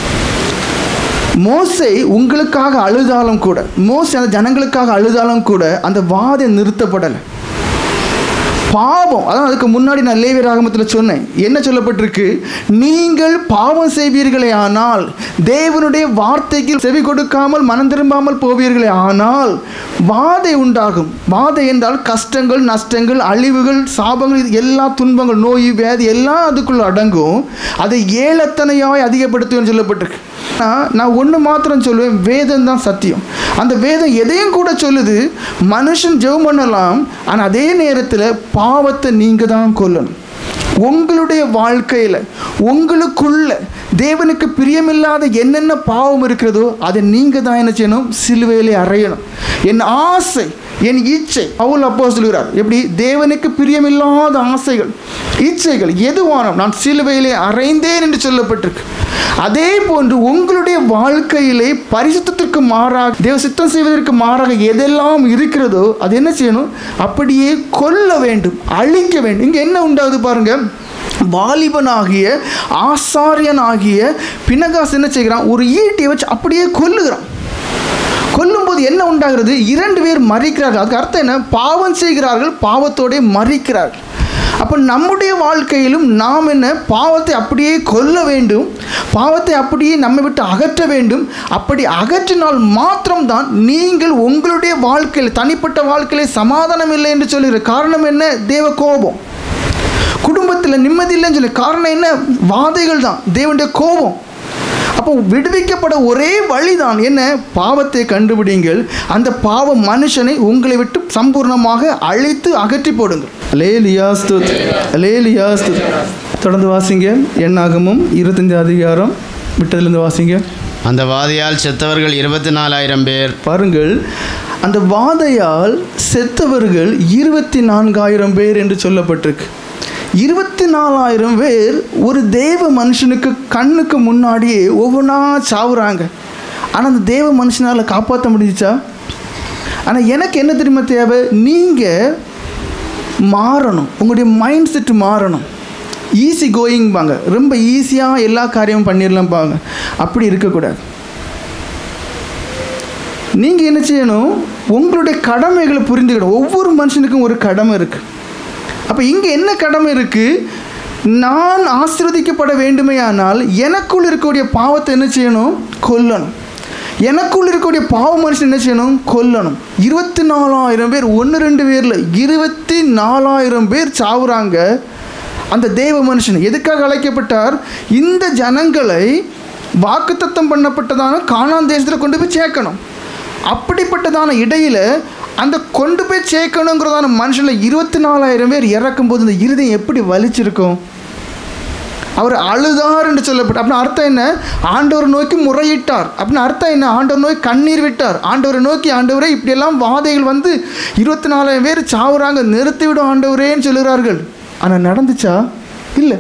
மோசை உங்களுக்காக அழுதாலும் கூட மோசை அந்த ஜனங்களுக்காக அழுதாலும் கூட அந்த வாதம் நிறுத்தப்படலை பாவம் அதான் அதுக்கு முன்னாடி நான் லேவி ராகமத்தில் சொன்னேன் என்ன சொல்லப்பட்டிருக்கு நீங்கள் பாவம் செய்வீர்களே ஆனால் தேவனுடைய வார்த்தைக்கு செவி கொடுக்காமல் மனம் திரும்பாமல் போவீர்களே ஆனால் வாதை உண்டாகும் வாதை என்றால் கஷ்டங்கள் நஷ்டங்கள் அழிவுகள் சாபங்கள் இது எல்லா துன்பங்கள் நோய் வியாதி எல்லாம் அதுக்குள்ள அடங்கும் அதை ஏழத்தனையாய் அதிகப்படுத்துவேன்னு சொல்லப்பட்டிருக்கு நான் நான் ஒன்று மாத்திரம் சொல்லுவேன் வேதம் தான் சத்தியம் அந்த வேதம் எதையும் கூட சொல்லுது மனுஷன் ஜெபம் பண்ணலாம் ஆனால் அதே நேரத்தில் பாவத்தை நீங்கள் தான் கொல்லணும் உங்களுடைய வாழ்க்கையில் உங்களுக்குள்ள தேவனுக்கு பிரியமில்லாத என்னென்ன பாவம் இருக்கிறதோ அதை நீங்கள் தான் என்ன செய்யணும் சிலுவையிலே அறையணும் என் ஆசை என் இச்சை பவுல் அப்போ சொல்கிறார் எப்படி தேவனுக்கு பிரியமில்லாத ஆசைகள் இச்சைகள் எதுவானும் நான் சிலுவையிலே அறைந்தேன் என்று சொல்லப்பட்டிருக்கு அதே போன்று உங்களுடைய வாழ்க்கையிலே பரிசுத்தத்திற்கு மாறாக தேவ சித்தம் செய்வதற்கு மாறாக எதெல்லாம் இருக்கிறதோ அது என்ன செய்யணும் அப்படியே கொல்ல வேண்டும் அழிக்க வேண்டும் இங்கே என்ன உண்டாகுது பாருங்க வாலிபனாகிய ஆசாரியனாகிய பினகாஸ் என்ன செய்கிறான் ஒரு ஈட்டியை வச்சு அப்படியே கொல்லுகிறான் கொல்லும்போது என்ன உண்டாகிறது இரண்டு பேர் மறிக்கிறார்கள் அதுக்கு அர்த்தம் என்ன பாவம் செய்கிறார்கள் பாவத்தோடே மறிக்கிறார்கள் அப்போ நம்முடைய வாழ்க்கையிலும் நாம் என்ன பாவத்தை அப்படியே கொல்ல வேண்டும் பாவத்தை அப்படியே நம்மை விட்டு அகற்ற வேண்டும் அப்படி அகற்றினால் மாத்திரம்தான் நீங்கள் உங்களுடைய வாழ்க்கையில் தனிப்பட்ட வாழ்க்கையிலே சமாதானம் இல்லை என்று சொல்லுகிற காரணம் என்ன தேவ கோபம் குடும்பத்தில் நிம்மதி இல்லைன்னு சொல்லி காரணம் என்ன வாதைகள் தான் தேவனுடைய கோபம் அப்போ விடுவிக்கப்பட ஒரே வழிதான் என்ன பாவத்தை கண்டுபிடிங்கள் அந்த பாவ மனுஷனை உங்களை விட்டு சம்பூர்ணமாக அழித்து அகற்றி போடுங்கள் லேலியா ஸ்துத் லேலியா ஸ்துத் தொடர்ந்து வாசிங்க எண்ணாகமும் இருபத்தஞ்சு அதிகாரம் விட்டதுலேருந்து வாசிங்க அந்த வாதியால் செத்தவர்கள் இருபத்தி நாலாயிரம் பேர் பாருங்கள் அந்த வாதையால் செத்தவர்கள் இருபத்தி நான்காயிரம் பேர் என்று சொல்லப்பட்டிருக்கு இருபத்தி நாலாயிரம் பேர் ஒரு தேவ மனுஷனுக்கு கண்ணுக்கு முன்னாடியே ஒவ்வொன்றா சாவுறாங்க ஆனால் அந்த தேவ மனுஷனால் காப்பாற்ற முடிஞ்சிச்சா ஆனால் எனக்கு என்ன தெரியுமா தேவை நீங்கள் மாறணும் உங்களுடைய மைண்ட் செட் மாறணும் ஈஸி கோயிங்பாங்க ரொம்ப ஈஸியாக எல்லா காரியமும் பண்ணிடலாம்பாங்க அப்படி இருக்கக்கூடாது நீங்கள் என்ன செய்யணும் உங்களுடைய கடமைகளை புரிந்துக்கணும் ஒவ்வொரு மனுஷனுக்கும் ஒரு கடமை இருக்குது அப்போ இங்கே என்ன கடமை இருக்குது நான் ஆசீர்வதிக்கப்பட வேண்டுமேயானால் எனக்குள் இருக்கக்கூடிய பாவத்தை என்ன செய்யணும் கொல்லணும் எனக்குள் இருக்கக்கூடிய பாவ மனுஷன் என்ன செய்யணும் கொல்லணும் இருபத்தி நாலாயிரம் பேர் ஒன்று ரெண்டு பேரில் இருபத்தி நாலாயிரம் பேர் சாவுறாங்க அந்த தேவ மனுஷன் எதுக்காக அழைக்கப்பட்டார் இந்த ஜனங்களை வாக்குத்தத்தம் பண்ணப்பட்டதான காணான் தேசத்தில் கொண்டு போய் சேர்க்கணும் அப்படிப்பட்டதான இடையில் அந்த கொண்டு போய் சேர்க்கணுங்கிறதான மனுஷனில் இருபத்தி நாலாயிரம் பேர் இறக்கும்போது இந்த இருதயம் எப்படி வலிச்சிருக்கும் அவர் அழுதார் என்று சொல்லப்பட்ட அப்படின்னு அர்த்தம் என்ன ஆண்டவர் நோக்கி முறையிட்டார் அப்படின்னு அர்த்தம் என்ன ஆண்டவர் நோக்கி கண்ணீர் விட்டார் ஆண்டவரை நோக்கி ஆண்டவரே இப்படியெல்லாம் வாதைகள் வந்து இருபத்தி நாலாயிரம் பேர் சாவுறாங்க நிறுத்திவிடும் ஆண்டவரேன்னு சொல்லுகிறார்கள் ஆனால் நடந்துச்சா இல்லை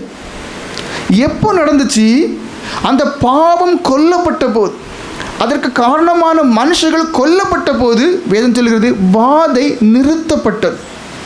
எப்போ நடந்துச்சு அந்த பாவம் கொல்லப்பட்ட போது அதற்கு காரணமான மனுஷர்கள் கொல்லப்பட்ட போது வேதம் சொல்கிறது வாதை நிறுத்தப்பட்டது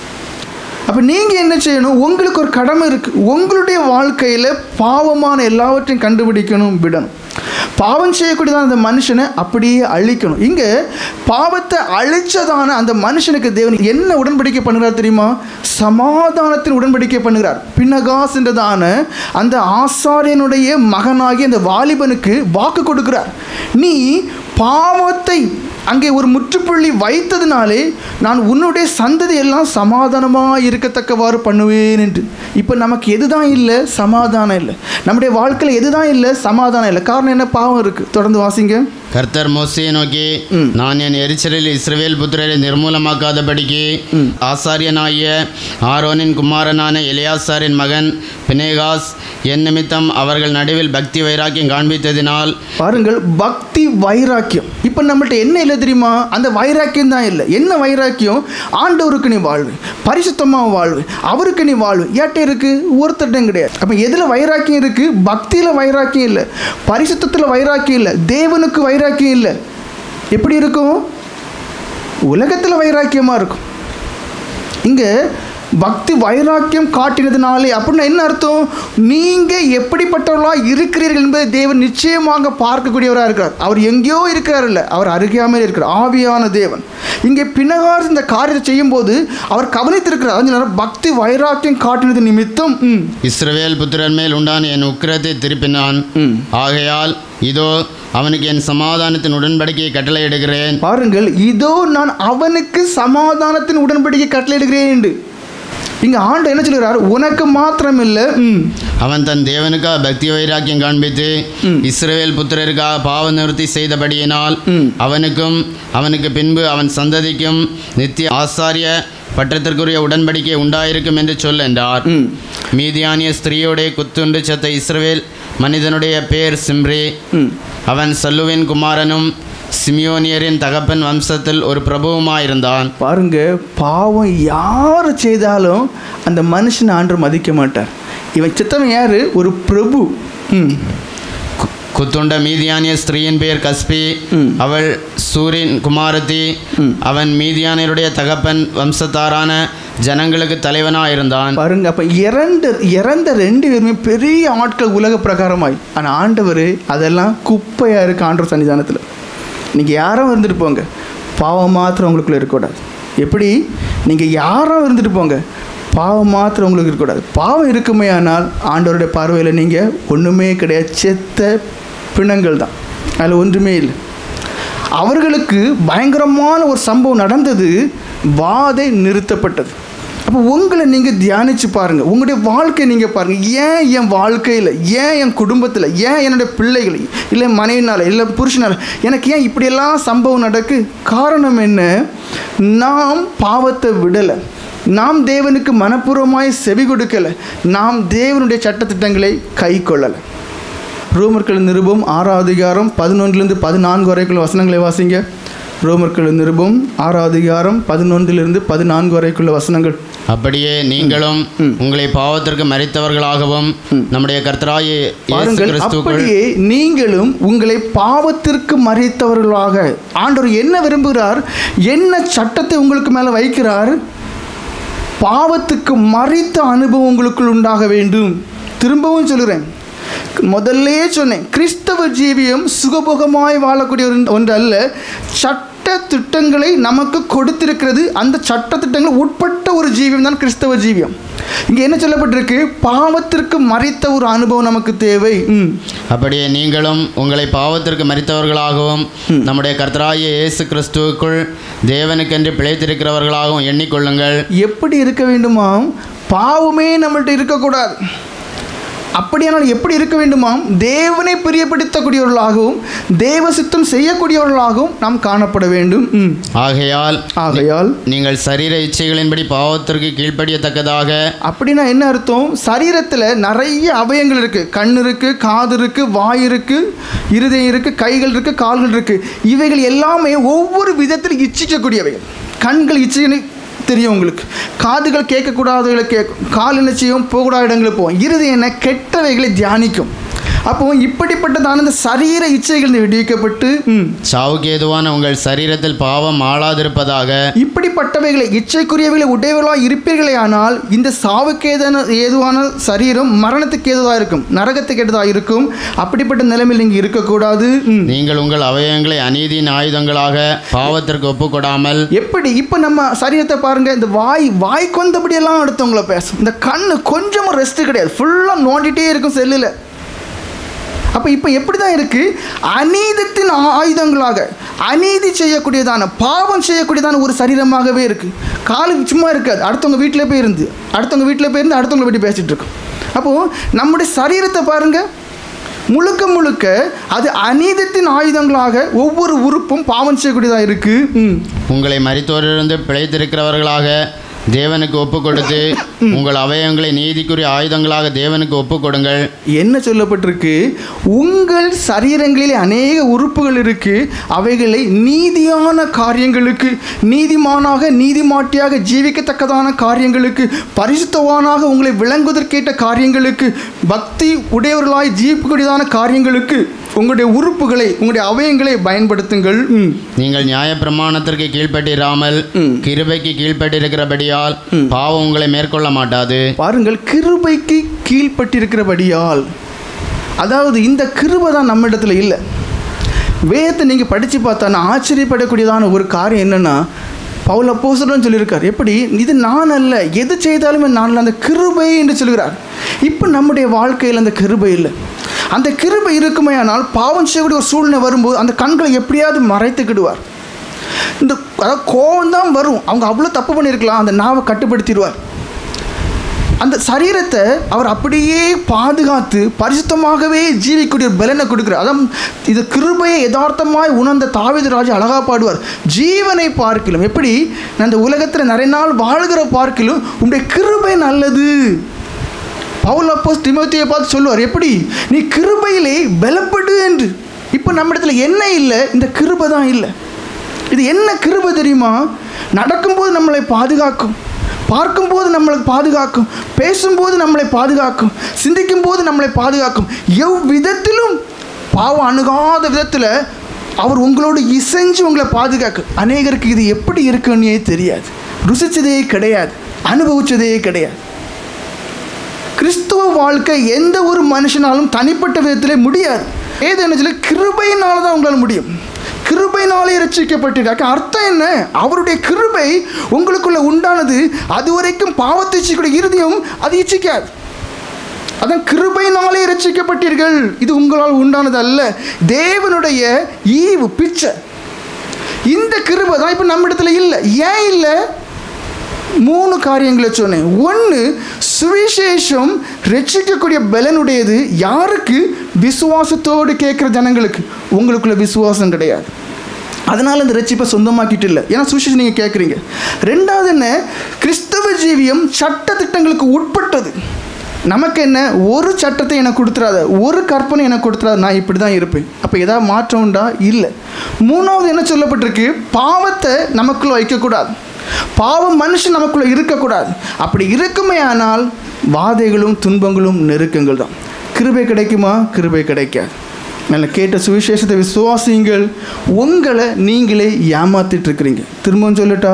அப்போ நீங்கள் என்ன செய்யணும் உங்களுக்கு ஒரு கடமை இருக்குது உங்களுடைய வாழ்க்கையில் பாவமான எல்லாவற்றையும் கண்டுபிடிக்கணும் விடணும் பாவம் செய்யக்கூடியதான அந்த மனுஷனை அப்படியே அழிக்கணும் இங்கே பாவத்தை அழிச்சதான அந்த மனுஷனுக்கு தேவன் என்ன உடன்படிக்கை பண்ணுகிறார் தெரியுமா சமாதானத்தின் உடன்படிக்கை பண்ணுகிறார் பின்னகாஸ் என்றதான அந்த ஆசாரியனுடைய மகனாகிய அந்த வாலிபனுக்கு வாக்கு கொடுக்கிறார் நீ பாவத்தை அங்கே ஒரு முற்றுப்புள்ளி வைத்ததினாலே நான் உன்னுடைய சந்ததி எல்லாம் சமாதானமாக இருக்கத்தக்கவாறு பண்ணுவேன் என்று இப்போ நமக்கு எதுதான் இல்லை சமாதானம் இல்லை நம்முடைய வாழ்க்கையில் எதுதான் இல்லை சமாதானம் இல்லை காரணம் என்ன பாவம் இருக்குது தொடர்ந்து வாசிங்க கர்த்தர் மோசையை நோக்கி ம். நான் என் எரிச்சலில் இஸ்ரவேல் புத்திரரை நிர்மூலமாக்காதபடிக்கு ம். ஆசாரியனாகிய ஆரோனின் குமாரனான எலியாசாரின் மகன் பினேகாஸ் என் நிமித்தம் அவர்கள் நடுவில் பக்தி வைராக்கியம் காண்பித்ததினால் பாருங்கள் பக்தி வைராக்கியம் இப்போ நம்மள்ட்ட என்ன இல்லை தெரியுமா அந்த வைராக்கியம் தான் இல்லை என்ன வைராக்கியம் ஆண்டவருக்கு நீ வாழ்வு பரிசுத்தமாக வாழ்வு அவருக்கு நீ வாழ்வு ஏட்ட இருக்கு ஒருத்தட்டும் கிடையாது அப்போ எதில் வைராக்கியம் இருக்கு பக்தியில் வைராக்கியம் இல்லை பரிசுத்தத்தில் வைராக்கியம் இல்லை தேவனுக்கு வைராக்கியம் இல்லை எப்படி இருக்கும் உலகத்தில் வைராக்கியமாக இருக்கும் இங்கே பக்தி வைராக்கியம் காட்டினதுனாலே அப்படின்னா என்ன அர்த்தம் நீங்கள் எப்படிப்பட்டவர்களாக இருக்கிறீர்கள் என்பதை தேவன் நிச்சயமாக பார்க்கக்கூடியவராக இருக்கிறார் அவர் எங்கேயோ இருக்கிறார் இல்லை அவர் அருகாமல் இருக்கிறார் ஆவியான தேவன் இங்கே பின்னகார் இந்த காரியத்தை செய்யும்போது அவர் கவனித்திருக்கிறார் அதான் சொல்றாரு, பக்தி வைராக்கியம் காட்டினது நிமித்தம் ம், இஸ்ரவேல் புத்திரன் மேல் உண்டான என் உக்கிரத்தை திருப்பினான் ம். ஆகையால் இதோ அவனுக்கு என் சமாதானத்தின் உடன்படிக்கையை கட்டளையிடுகிறேன் பாருங்கள் இதோ நான் அவனுக்கு சமாதானத்தின் உடன்படிக்கை கட்டளையிடுகிறேன் என்று இங்க ஆண்டு என்ன சொல்கிறார் உனக்கு மாத்திரம் இல்லை ம், அவன் தன் தேவனுக்காக பக்தி வைராக்கியம் காண்பித்து இஸ்ரவேல் புத்திரருக்காக பாவ நிவர்த்தி செய்தபடியினால் ம். அவனுக்கும் அவனுக்கு பின்பு அவன் சந்ததிக்கும் நித்திய ஆசாரிய பட்டத்திற்குரிய உடன்படிக்கை உண்டாயிருக்கும் என்று சொல் என்றார் ம். மீதியானிய ஸ்திரீயோட குத்துண்டு செத்த இஸ்ரவேல் மனிதனுடைய பேர் சிம்ரி ம். அவன் சல்லுவின் குமாரனும் சிமியோனியரின் தகப்பன் வம்சத்தில் ஒரு பிரபுவுமாயிருந்தான் பாருங்க பாவம் யார் செய்தாலும் அந்த மனுஷனை ஆண்டு மதிக்க மாட்டார் இவன் சித்தவன் யாரு ஒரு பிரபு ம் கு- குத்துண்ட மீதியானிய ஸ்திரீயின் பெயர் கஸ்பி ம். அவள் சூரின் குமாரத்தி ம். அவன் மீதியானியருடைய தகப்பன் வம்சத்தாரான ஜனங்களுக்கு தலைவனாயிருந்தான் பாருங்க அப்ப இறந்த இறந்த ரெண்டு பேருமே பெரிய ஆட்கள் உலக பிரகாரமாய் ஆனால் ஆண்டவர் அதெல்லாம் குப்பையா இருக்கு ஆண்டவர் சன்னிதானத்தில் நீங்க யாரும் இருந்துட்டு போங்க பாவம் மாத்திரம் உங்களுக்குள்ள இருக்கக்கூடாது எப்படி நீங்க யாரும் இருந்துட்டு போங்க பாவம் மாத்திரம் உங்களுக்கு இருக்கக்கூடாது பாவம் இருக்குமே ஆனால் ஆண்டவருடைய பார்வையில் நீங்கள் ஒன்றுமே கிடையாது செத்த பிணங்கள் தான் அதில் ஒன்றுமே இல்லை அவர்களுக்கு பயங்கரமான ஒரு சம்பவம் நடந்தது வாதை நிறுத்தப்பட்டது அப்போ உங்களை நீங்கள் தியானித்து பாருங்கள் உங்களுடைய வாழ்க்கை நீங்கள் பாருங்கள் ஏன் என் வாழ்க்கையில் ஏன் என் குடும்பத்தில் ஏன் என்னுடைய பிள்ளைகள் இல்லை மனைவினால் இல்லை புருஷனால் எனக்கு ஏன் இப்படியெல்லாம் சம்பவம் நடக்கு காரணம் என்ன நாம் பாவத்தை விடலை நாம் தேவனுக்கு மனப்பூர்வமாய் செவி கொடுக்கலை நாம் தேவனுடைய சட்டத்திட்டங்களை கை கொள்ளலை ரோமர்கள் நிருபம் ஆறாவது அதிகாரம் பதினொன்றிலிருந்து பதினான்கு வரைக்குள்ள வசனங்களை வாசிங்க ரோமர்கள் நிருபம் ஆறாவது அதிகாரம் பதினொன்றிலிருந்து பதினான்கு வரைக்குள்ள வசனங்கள் அப்படியே நீங்களும் உங்களை பாவத்திற்கு மறித்தவர்களாகவும் நம்முடைய கர்த்தராய இயேசு பாருங்கள் கிறிஸ்துக்குள் அப்படியே நீங்களும் உங்களை பாவத்திற்கு மறித்தவர்களாக ஆண்டவர் என்ன விரும்புகிறார் என்ன சட்டத்தை உங்களுக்கு மேலே வைக்கிறார் பாவத்துக்கு மறித்த அனுபவம் உங்களுக்குள் உண்டாக வேண்டும் திரும்பவும் சொல்கிறேன் முதல்லே சொன்னேன் கிறிஸ்தவ ஜீவியம் சுகபோகமாய் வாழக்கூடிய ஒரு- ஒன்று அல்ல சட்ட திட்டங்களை நமக்கு கொடுத்திருக்கிறது அந்த சட்ட திட்டங்கள் உட்பட்ட ஒரு ஜீவியம் தான் கிறிஸ்தவ ஜீவியம் இங்கே என்ன சொல்லப்பட்டிருக்கு பாவத்திற்கு மறித்த ஒரு அனுபவம் நமக்கு தேவை ம் அப்படியே நீங்களும் உங்களை பாவத்திற்கு மறித்தவர்களாகவும் நம்முடைய கர்த்தராய இயேசு கிறிஸ்துவுக்குள் தேவனுக்கென்று பிழைத்திருக்கிறவர்களாகவும் எண்ணிக்கொள்ளுங்கள் எப்படி இருக்க வேண்டுமாம் பாவமே நம்மள்ட்ட இருக்கக்கூடாது அப்படியானால் எப்படி இருக்க வேண்டுமாம் தேவனை பிரியப்படுத்தக்கூடியவர்களாகவும் தேவ சித்தம் செய்யக்கூடியவர்களாகவும் நாம் காணப்பட வேண்டும் ம். ஆகையால் ஆகையால் நீங்கள் சரீர இச்சைகளின்படி பாவத்திற்கு கீழ்ப்படியத்தக்கதாக அப்படின்னா என்ன அர்த்தம் சரீரத்தில் நிறைய அவயங்கள் இருக்குது கண் இருக்குது காது இருக்குது வாய் இருக்குது இருதயம் இருக்குது கைகள் இருக்குது கால்கள் இருக்குது இவைகள் எல்லாமே ஒவ்வொரு விதத்தில் இச்சிக்கக்கூடியவைகள் கண்கள் இச்சைன்னு தெரியும் உங்களுக்கு காதுகள் கேட்கக்கூடாதவைகளை கேட்கும் கால் என்ன செய்யும் போகக்கூடாத இடங்களுக்கு போகும் இருதயம் என்ன கெட்டவைகளை தியானிக்கும் அப்போ இப்படிப்பட்டதான இந்த சரீர இச்சைகள் விடுவிக்கப்பட்டு ம், சாவுக்கு ஏதுவான உங்கள் சரீரத்தில் பாவம் ஆளாதிருப்பதாக இப்படிப்பட்டவைகளை இச்சைக்குரியவைகளை உடையவர்களாக இருப்பீர்களே ஆனால் இந்த சாவுக்கு ஏதான ஏதுவான சரீரம் மரணத்துக்கு ஏதுவாக இருக்கும் நரகத்துக்கு ஏதுவாக இருக்கும் அப்படிப்பட்ட நிலைமையில் நீங்கள் இருக்கக்கூடாது ம். நீங்கள் உங்கள் அவயவங்களை அநீதியின் ஆயுதங்களாக பாவத்திற்கு ஒப்புக்கொடாமல் எப்படி இப்போ நம்ம சரீரத்தை பாருங்க இந்த வாய் வாய்க்கு வந்தபடியெல்லாம் அடுத்தவங்கள பேசும் இந்த கண்ணு கொஞ்சமும் ரெஸ்ட் கிடையாது ஃபுல்லாக நோண்டிகிட்டே இருக்கும் செல்லில் அப்போ இப்போ எப்படி தான் இருக்குது அநீதத்தின் ஆ- ஆயுதங்களாக அநீதி செய்யக்கூடியதான பாவம் செய்யக்கூடியதான ஒரு சரீரமாகவே இருக்குது காலு சும்மா இருக்காது அடுத்தவங்க வீட்டில் போய் இருந்து அடுத்தவங்க வீட்டில் போய் இருந்து அடுத்தவங்களை பற்றி பேசிகிட்டு இருக்கோம் அப்போது நம்முடைய சரீரத்தை பாருங்கள் முழுக்க முழுக்க அது அநீதத்தின் ஆயுதங்களாக ஒவ்வொரு உறுப்பும் பாவம் செய்யக்கூடியதாக இருக்குது ம் உங்களை மரித்தோரிலிருந்து பிழைத்திருக்கிறவர்களாக தேவனுக்கு ஒப்புக் கொடுத்து உங்கள் அவயவங்களை நீதிக்குரிய ஆயுதங்களாக தேவனுக்கு ஒப்புக் கொடுங்கள் என்ன சொல்லப்பட்டிருக்கு உங்கள் சரீரங்களிலே அநேக உறுப்புகள் இருக்கு அவைகளை நீதியான காரியங்களுக்கு நீதிமானாக நீதிமாட்டியாக ஜீவிக்கத்தக்கதான காரியங்களுக்கு பரிசுத்தவானாக உங்களை விளங்குவதற்கேற்ற காரியங்களுக்கு பக்தி உடையவர்களாய் ஜீவிக்கக்கூடியதான காரியங்களுக்கு உங்களுடைய உறுப்புகளை உங்களுடைய அவயங்களை பயன்படுத்துங்கள் ம் நீங்கள் நியாயப்பிரமாணத்திற்கு கீழ்ப்பட்டிராமல் ம். கிருபைக்கு கீழ்ப்பட்டிருக்கிறபடியால் கீழ்ப்படிந்தால் பாவம் உங்களை மேற்கொள்ள மாட்டாது பாருங்கள் கிருபைக்கு கீழ்ப்பட்டிருக்கிறபடியால் அதாவது இந்த கிருபை தான் நம்ம இடத்துல இல்லை வேதத்தை நீங்கள் படித்து பார்த்தானா ஆச்சரியப்படக்கூடியதான ஒரு காரியம் என்னென்னா பவுல் அப்போஸ்தலன் சொல்லியிருக்கார் எப்படி இது நான் அல்ல எது செய்தாலுமே நான் அல்ல, அந்த கிருபை என்று சொல்கிறார் இப்போ நம்முடைய வாழ்க்கையில் அந்த கிருபை இல்லை அந்த கிருபை இருக்குமே ஆனால் பாவம் செய்யக்கூடிய ஒரு சூழ்நிலை வரும்போது அந்த கண்களை எப்படியாவது மறைத்துக்கிடுவார் இந்த அதாவது கோவம் தான் வரும் அவங்க அவ்வளோ தப்பு பண்ணியிருக்கலாம் அந்த நாவை கட்டுப்படுத்திடுவார் அந்த சரீரத்தை அவர் அப்படியே பாதுகாத்து பரிசுத்தமாகவே ஜீவிக்கூடிய ஒரு பலனை கொடுக்குறார் அதான் இது கிருபையை யதார்த்தமாய் உணர்ந்த தாவீது ராஜா அழகாக பாடுவார் ஜீவனை பார்க்கிலும் எப்படி நான் இந்த உலகத்தில் நிறைய நாள் வாழ்கிற பார்க்கிலும் உங்களுடைய கிருபை நல்லது பவுல் அப்போஸ் திமோத்தியை பார்த்து சொல்லுவார் எப்படி நீ கிருபையிலே பலப்படு என்று இப்போ நம்ம இடத்துல என்ன இல்லை இந்த கிருபை தான் இல்லை இது என்ன கிருபை தெரியுமா நடக்கும்போது நம்மளை பாதுகாக்கும் பார்க்கும்போது நம்மளை பாதுகாக்கும் பேசும்போது நம்மளை பாதுகாக்கும் சிந்திக்கும் போது நம்மளை பாதுகாக்கும் எவ்விதத்திலும் பாவம் அணுகாத விதத்தில் அவர் உங்களோடு இசைஞ்சு உங்களை பாதுகாக்கும் அநேகருக்கு இது எப்படி இருக்குன்னே தெரியாது ருசிச்சதே கிடையாது அனுபவிச்சதே கிடையாது கிறிஸ்துவ வாழ்க்கை எந்த ஒரு மனுஷனாலும் தனிப்பட்ட விதத்திலே முடியாது ஏது என்ன சொல்லி கிருபையினால தான் உங்களால் முடியும் கிருபையினாலே ரட்சிக்கப்பட்டிருக்காக்க அர்த்தம் என்ன அவருடைய கிருபை உங்களுக்குள்ள உண்டானது அதுவரைக்கும் பாவத்தை இச்சிக்கூடிய இருதயம் அது இச்சிக்காது அதான் கிருபையினாலே ரட்சிக்கப்பட்டீர்கள் இது உங்களால் உண்டானது அல்ல தேவனுடைய ஈவு பிச்சை இந்த கிருபை தான் இப்போ நம்ம இடத்துல இல்லை ஏன் இல்லை மூணு காரியங்களை சொன்னேன் ஒன்று சுவிசேஷம் ரட்சிக்கக்கூடிய பலனுடையது யாருக்கு விசுவாசத்தோடு கேட்குற ஜனங்களுக்கு உங்களுக்குள்ள விசுவாசம் கிடையாது அதனால் இந்த ரட்சிப்பை சொந்தமாக்கிட்டு இல்லை ஏன்னா சுவிசேஷம் நீங்கள் கேட்குறீங்க ரெண்டாவது என்ன கிறிஸ்தவ ஜீவியம் சட்ட திட்டங்களுக்கு உட்பட்டது நமக்கு என்ன ஒரு சட்டத்தை எனக்கு கொடுத்துறாத ஒரு கற்பனை எனக்கு கொடுத்துறாத நான் இப்படி தான் இருப்பேன் அப்போ ஏதாவது மாற்றம் உண்டா இல்லை மூணாவது என்ன சொல்லப்பட்டிருக்கு பாவத்தை நமக்குள்ள வைக்கக்கூடாது பாவம் மனுஷன் நமக்குள்ள இருக்கக்கூடாது அப்படி இருக்குமே ஆனால் வாதைகளும் துன்பங்களும் நெருக்கங்கள் தான் கிருபை கிடைக்குமா கிருபை கிடைக்காது நல்ல கேட்ட சுவிசேஷத்தை விசுவாசிங்கள் உங்களை நீங்களே ஏமாத்திட்டு இருக்கிறீங்க திரும்பவும் சொல்லட்டா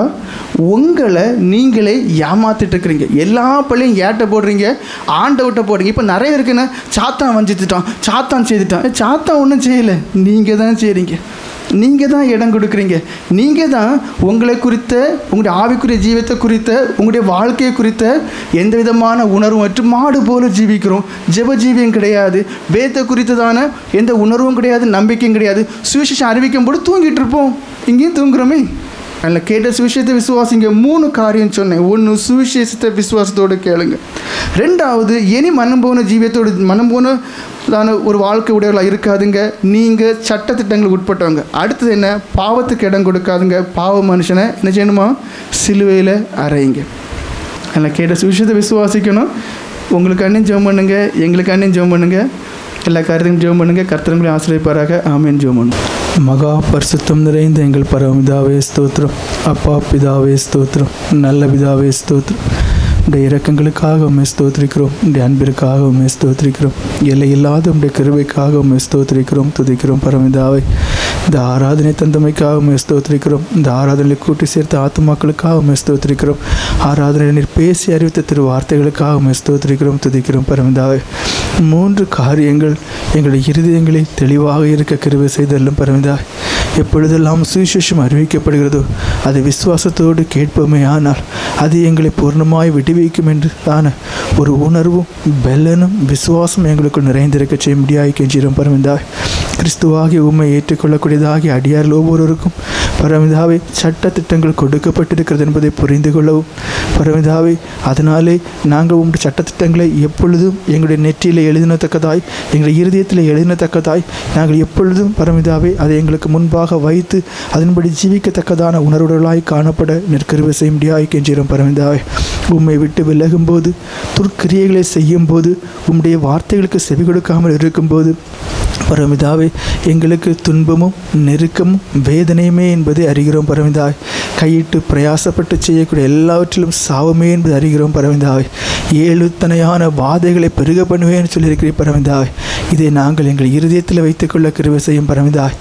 உங்களை நீங்களே ஏமாத்திட்டு இருக்கிறீங்க எல்லா பள்ளியும் ஏட்ட போடுறீங்க ஆண்டை விட்ட போடுறீங்க இப்போ நிறைய இருக்குன்னு சாத்தான் வஞ்சித்துட்டான் சாத்தான் செய்துட்டான் ஏ, சாத்தான் ஒன்றும் செய்யலை நீங்கள் தான் செய்கிறீங்க நீங்கள் தான் இடம் கொடுக்குறீங்க நீங்கள் தான் உங்களை குறித்த உங்களுடைய ஆவிக்குரிய ஜீவத்தை குறித்த உங்களுடைய வாழ்க்கையை குறித்த எந்த விதமான உணர்வும் மற்றும் மாடு போல ஜீவிக்கிறோம் ஜெப ஜீவியம் கிடையாது வேதத்தை குறித்ததான எந்த உணர்வும் கிடையாது நம்பிக்கையும் கிடையாது சுவிசேஷம் அறிவிக்கும் போது தூங்கிட்டு இருப்போம் இங்கேயும் தூங்குறோமே அதில் கேட்ட சுவிசேஷத்தை விசுவாசிங்க மூணு காரியம் சொன்னேன் ஒன்று சுவிசேஷத்தை விசுவாசத்தோடு கேளுங்க ரெண்டாவது இனி மனம் போன ஜீவியத்தோடு மனம் போனதான ஒரு வாழ்க்கை உடையவர்களாக இருக்காதுங்க நீங்கள் சட்டத்திட்டங்களுக்கு உட்பட்டவங்க அடுத்தது என்ன பாவத்துக்கு இடம் கொடுக்காதுங்க பாவ மனுஷனை என்ன செய்யணுமா சிலுவையில் அறையுங்க அதில் கேட்ட சுவிசேஷத்தை விசுவாசிக்கணும் உங்களுக்கு அண்ணன் ஜெபம் பண்ணுங்க எங்களுக்கு அண்ணன் ஜெபம் பண்ணுங்க எல்லா காரியத்தையும் ஜெபம் பண்ணுங்க கர்த்தர்களையும் ஆசிரியப்பாராக ஆமேன் ஜெபம் பண்ணுங்க மகா பரிசுத்தம் நிறைந்த எங்கள் பரமபிதாவே ஸ்தோத்திரம் அப்பா பிதாவே ஸ்தோத்திரம் நல்ல பிதாவே ஸ்தோத்திரம் உடைய இரக்கங்களுக்காக உண்மை ஸ்தோத்திரிக்கிறோம் உடைய அன்பிற்காக உண்மை ஸ்தோத்திரிக்கிறோம் எல்லை இல்லாத உடைய கிருபைக்காக உண்மை ஸ்தோத்திரிக்கிறோம் துதிக்கிறோம் பரமிதாவை இந்த ஆராதனை தந்தமைக்காக உண்மை ஸ்தோத்திரிக்கிறோம் இந்த ஆராதனை கூட்டி சேர்த்த ஆத்துமாக்களுக்காக உண்மை ஸ்தோத்திரிக்கிறோம் ஆராதனை நீர் பேசி அறிவித்த திரு வார்த்தைகளுக்காக உண்மை ஸ்தோத்திரிக்கிறோம் துதிக்கிறோம் பரமிதாவை மூன்று காரியங்கள் எங்களுடைய இருதயங்களை தெளிவாக இருக்க கிருபை செய்தல்லும் பரமிதா எப்பொழுதெல்லாம் சுவிசேஷம் அறிவிக்கப்படுகிறதோ அதை விசுவாசத்தோடு கேட்போமே ஆனால் அது எங்களை பூர்ணமாய் விடுவிக்கும் என்று தான ஒரு உணர்வும் பெல்லனும் விசுவாசம் எங்களுக்குள் நிறைந்திருக்க செய்ய முடியாது கெஞ்சிரும் பரமிதா கிறிஸ்துவாகி உண்மை ஏற்றுக்கொள்ளக்கூடியதாகி அடியார்கள் ஒவ்வொருவருக்கும் பரமிதாவை சட்ட திட்டங்கள் கொடுக்கப்பட்டிருக்கிறது என்பதை புரிந்து கொள்ளவும் பரமிதாவை அதனாலே நாங்கள் உங்களுடைய சட்டத்திட்டங்களை எப்பொழுதும் எங்களுடைய நெற்றியில் எழுதினத்தக்கதாய் எங்களுடைய இருதயத்தில் எழுதினத்தக்கதாய் நாங்கள் எப்பொழுதும் பரமிதாவை அதை எங்களுக்கு முன்பாக வைத்து அதன்படி ஜீவிக்கத்தக்கதான உணர்வுகளாய் காணப்பட நெற்கருவை செய்ய முடியாது கெஞ்சிரும் பரமிதாவை உம்மை விட்டு விலகும்போது துர்க்கிரியைகளை செய்யும்போது உம்முடைய வார்த்தைகளுக்கு செவி கொடுக்காமல் இருக்கும்போது பரமிதாவே எங்களுக்கு துன்பமும் நெருக்கமும் வேதனையுமே என்பதை அறிகிறோம் பரமிதாய் கையிட்டு பிரயாசப்பட்டு செய்யக்கூடிய எல்லாவற்றிலும் சாவமே என்பதை அறிகிறோம் பரமிதாய் ஏழு தனையான வாதைகளை பெருக பண்ணுவேன்னு சொல்லியிருக்கிறேன் பரமிதாய் இதை நாங்கள் எங்கள் இருதயத்தில் வைத்துக்கொள்ள கிருபை செய்யும் பரமிதாய்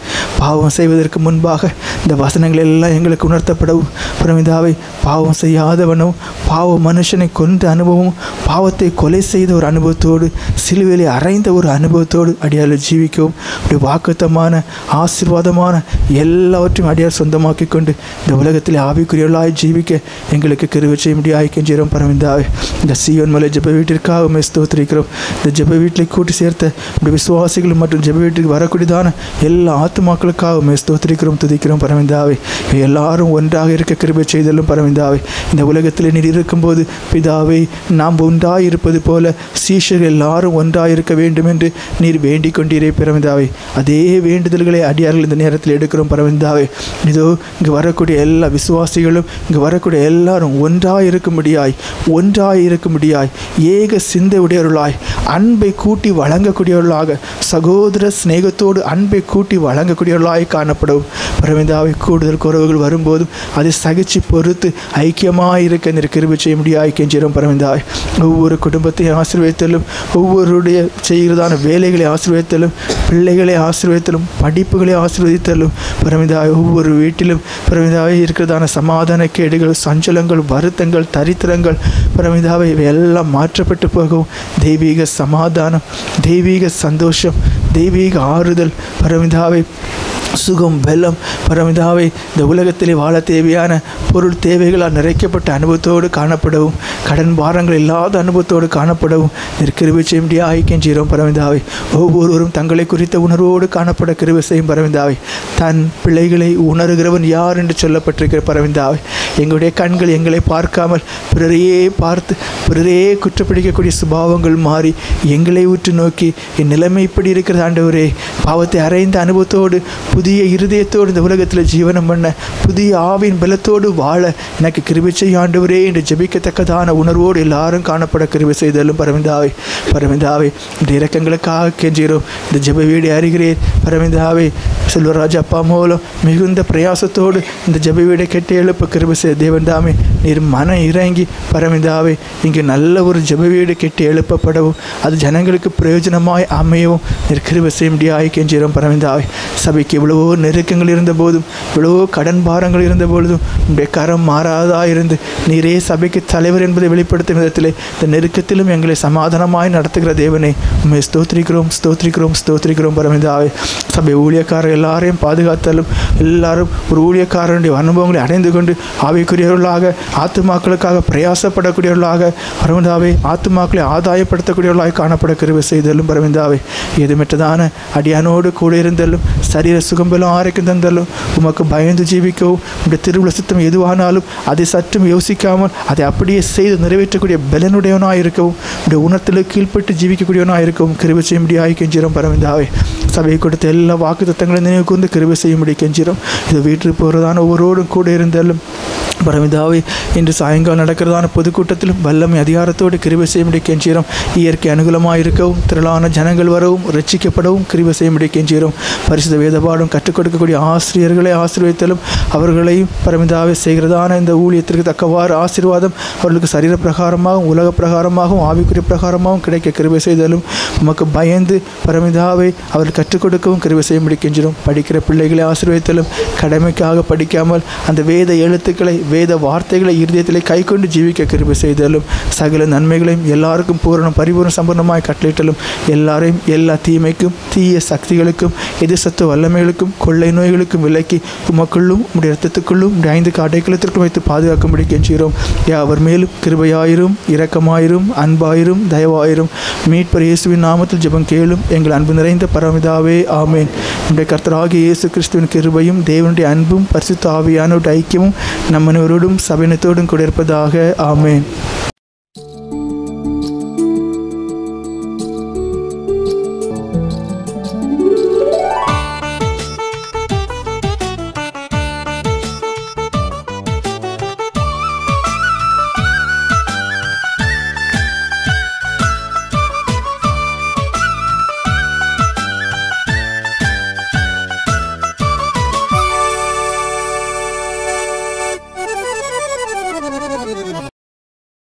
பாவம் செய்வதற்கு முன்பாக இந்த வசனங்கள் எல்லாம் எங்களுக்கு உணர்த்தப்படவும் பிரமிதாவை பாவம் செய்யாதவனும் பாவ மனுஷனை கொன்ற அனுபவம் பாவத்தை கொலை செய்த ஒரு அனுபவத்தோடு சிலுவையிலே அறைந்த ஒரு அனுபவத்தோடு அடியால் ஜீவிக்கவும் அப்படி வாக்குத்தமான ஆசீர்வாதமான எல்லாவற்றையும் அடியார் சொந்தமாக்கி கொண்டு இந்த உலகத்தில் ஆவிக்குரியவர்களாய் ஜீவிக்க எங்களுக்கு கிருவை செய்ய முடியாது கெஞ்சிரோம் பரவிந்தாவே இந்த சீவன் மலை ஜெப வீட்டிற்காக உண்மை ஸ்தோத்திரிக்கிறோம் இந்த ஜெப வீட்டில் கூட்டி சேர்த்த இப்படி விசுவாசிகள் மற்றும் ஜெப வீட்டுக்கு வரக்கூடியதான எல்லா ஆத்துமாக்களுக்காக உண்மை ஸ்தோத்திரிக்கிறோம் துதிக்கிறோம் பரவிந்தாவே எல்லாரும் ஒன்றாக இருக்க கிருபை செய்தலும் பரவிந்தாவே இந்த உலகத்தில் நீர் இருக்கும்போது பிதாவே நாம் ஒன்றாய் இருப்பது போல சீஷர்கள் எல்லாரும் ஒன்றாய் இருக்க வேண்டும் என்று நீர் வேண்டிக் கொண்டீரே பரவிந்தாவே அதே வேண்டுதல்களை அடியார்கள் இந்த நேரத்தில் எடுக்கிறோம் பரவிந்தாவே இதோ இங்கு வரக்கூடிய எல்லா விசுவாசிகளும் இங்கு வரக்கூடிய எல்லாரும் ஒன்றாய் இருக்கும்படியாய் ஒன்றாய் இருக்கும்படியாய் ஏக சிந்தை உடையவர்களாய் அன்பை கூட்டி வழங்கக்கூடியவர்களாக சகோதர சிநேகத்தோடு அன்பை கூட்டி வழங்கக்கூடியவர்களாய் காணப்படும் பரவிந்தாவை கூடுதல் குறவுகள் வரும்போதும் அதை சகிச்சு பொறுத்து ஐக்கியமாக இருக்க இந்த கிருபை செய்ய முடியாய் கெஞ்சிரும் பரவிந்தாய் ஒவ்வொரு குடும்பத்தையும் ஆசீர்வதித்தலும் ஒவ்வொருடைய செய்கிறதான வேலைகளை ஆசீர்வதித்தலும் பிள்ளைகளை ஆசீர்வதித்தலும் படிப்புகளை ஆசீர்வதித்தலும் பரமிதாய் ஒவ்வொரு வீட்டிலும் பரமிதாவை இருக்கிறதான சமாதான கேடுகள் சஞ்சலங்கள் வருத்தங்கள் தரித்திரங்கள் பரமிதாவை இவை எல்லாம் மாற்றப்பட்டு போகவும் தெய்வீக சமாதானம் தெய்வீக சந்தோஷம் தெய்வீக ஆறுதல் பரமிதாவை சுகம் பலம் பரமிதாவை இந்த உலகத்திலே வாழ தேவையான பொருள் தேவைகளால் நிறைக்கப்பட்ட அனுபவத்தோடு காணப்படவும் கடன் பாரங்கள் இல்லாத அனுபவத்தோடு காணப்படவும் கிருபை செய்ய முடியாது ஐக்கியம் பரமிதாவை ஒவ்வொருவரும் தங்களை குறித்த உணர்வோடு காணப்பட கிருபை செய்யும் பரமிதாவை தன் பிள்ளைகளை உணர்கிறவன் யார் என்று சொல்லப்பட்டிருக்கிற பரமிதாவை எங்களுடைய கண்கள் எங்களை பார்க்காமல் பிறரையே பார்த்து பிறரையே குற்றப்பிடிக்கக்கூடிய சுபாவங்கள் மாறி எங்களை உற்று நோக்கி என் நிலைமை இப்படி இருக்கிறது ஆண்டவரே பாவத்தை அறைந்த அனுபவத்தோடு புதிய இருதயத்தோடு இந்த உலகத்தில் ஜீவனம் பண்ண புதிய ஆவின் பலத்தோடு வாழ எனக்கு கிருபை செய்ய ஆண்டவரே என்று ஜெபிக்கத்தக்கதான உணர்வோடு எல்லாரும் காணப்பட கிருபை செய்தலும் பரமிதாவை பரமிதாவை இந்த இறக்கங்களுக்காக கெஞ்சிறோம் இந்த ஜெப வீடு அறிகிறேன் பரமிதாவை செல்வராஜ் அப்பா மூலம் மிகுந்த பிரயாசத்தோடு இந்த ஜெப வீடை கெட்டி எழுப்ப கிருபை செய்த தேவன் தாமே நீர் மன இறங்கி பரமிதாவை இங்கு நல்ல ஒரு ஜெப வீடு கெட்டி எழுப்பப்படவும் அது ஜனங்களுக்கு பிரயோஜனமாய் அமையவும் நீர் கிருபை செய்ய முடியாது கெஞ்சிறோம் பரமிதாவை சபைக்கு இவ்வளவோ நெருக்கங்கள் இருந்த போதும் இவ்வளவோ கடன் பாரங்கள் இருந்த பொழுதும் உடைய கரம் மாறாதா இருந்து நீரே சபைக்கு தலைவர் என்பதை வெளிப்படுத்தும் விதத்திலே இந்த நெருக்கத்திலும் எங்களை சமாதானமாய் நடத்துகிற தேவனே உண்மை ஸ்தோத்திரிக்கிறோம் ஸ்தோத்திரிக்கிறோம் ஸ்தோத்திரிக்கிறோம் பரமிதாவே சபை ஊழியக்காரர் எல்லாரையும் பாதுகாத்தாலும் எல்லாரும் ஒரு ஊழியக்காரனுடைய அனுபவங்களை அடைந்து கொண்டு ஆவிக்குரியவர்களாக ஆத்துமாக்களுக்காக பிரயாசப்படக்கூடியவர்களாக பரமிதாவே ஆத்துமாக்களை ஆதாயப்படுத்தக்கூடியவர்களாக காணப்பட கிருபை செய்தலும் பரமிதாவே எதுமற்றதான அடியானோடு கூட இருந்தலும் சரீர சுகம்பெல்லாம் ஆரோக்கியம் தந்தாலும் உமக்கு பயந்து ஜீவிக்கவும் உடைய திருவிழ சித்தம் எதுவானாலும் அதை சற்றும் யோசிக்காமல் அதை அப்படியே செய்து நிறைவேற்றக்கூடிய பலனுடையவனாக இருக்கவும் உடைய உணர்த்தில் கீழ்ப்பட்டு ஜீவிக்கக்கூடியவனாக இருக்கவும் கிருபை செய்ய முடியாது கெஞ்சிரும் பரமிதாவே சபையை கொடுத்த எல்லா வாக்கு தத்தங்களையும் நினைவு கூர்ந்து கிருபை செய்ய முடியும் கெஞ்சிரும் இது வீட்டுக்கு போகிறதான ஒவ்வொருவரும் கூட இருந்தாலும் பரமிதாவை இன்று சாயங்காலம் நடக்கிறதான பொதுக்கூட்டத்திலும் வல்லமை அதிகாரத்தோடு கிருபை செய்ய முடியும் கெஞ்சிரும் இயற்கை அனுகூலமாக இருக்கவும் திரளான ஜனங்கள் வரவும் ரட்சிக்கப்படவும் கிருபை செய்ய முடியும் கெஞ்சிரும் பரிசுத்த வேதபாடும் கற்றுக் கொடுக்கக்கூடிய ஆசிரியர்களை ஆசீர்வதித்தலும் அவர்களையும் பரமிதாவை செய்கிறதான இந்த ஊழியத்திற்கு தக்கவாறு ஆசீர்வாதம் அவர்களுக்கு சரீர பிரகாரமாகவும் உலக பிரகாரமாகவும் ஆவிக்குரிய பிரகாரமாகவும் கிடைக்க கிருபை செய்தலும் உமக்கு பயந்து பரமிதாவை அவர் கற்றுக் கொடுக்கவும் கிருபை செய்ய முடிக்கின்றோம் படிக்கிற பிள்ளைகளை ஆசீர்வதித்தலும் கடமைக்காக படிக்காமல் அந்த வேத எழுத்துக்களை வேத வார்த்தைகளை இருதயத்திலே கைக்கொண்டு ஜீவிக்க கிருபை செய்தலும் சகல நன்மைகளையும் எல்லாருக்கும் பூரணம் பரிபூர்ண சம்பந்தமாய் கட்டளிட்டலும் எல்லாரையும் எல்லா தீமைக்கும் தீய சக்திகளுக்கும் எதிர்சத்து வல்லமைகளுக்கும் கொள்ளை நோய்களுக்கும் விலக்கி உமக்குள்ளும் உடைய ரத்தத்துக்குள்ளும் உடைய ஐந்து அடைக்கலத்திற்கும் வைத்து பாதுகாக்கும்படி கெஞ்சுகிறோம் யாவர் மேலும் கிருபையாயிரும் இரக்கமாயிரும் அன்பாயிரும் தயவாயிரும் மீட்பர் இயேசுவின் நாமத்தில் ஜெபம் கேளும் எங்கள் அன்பு நிறைந்த பரமிதாவே ஆமேன் நம்முடைய கர்த்தராகிய இயேசு கிறிஸ்துவின் கிருபையும் தேவனுடைய அன்பும் பரிசுத்த ஆவியானோட ஐக்கியமும் நம்ம அனைவரோடும் சபையினத்தோடும் கூட இருப்பதாக ஆமேன்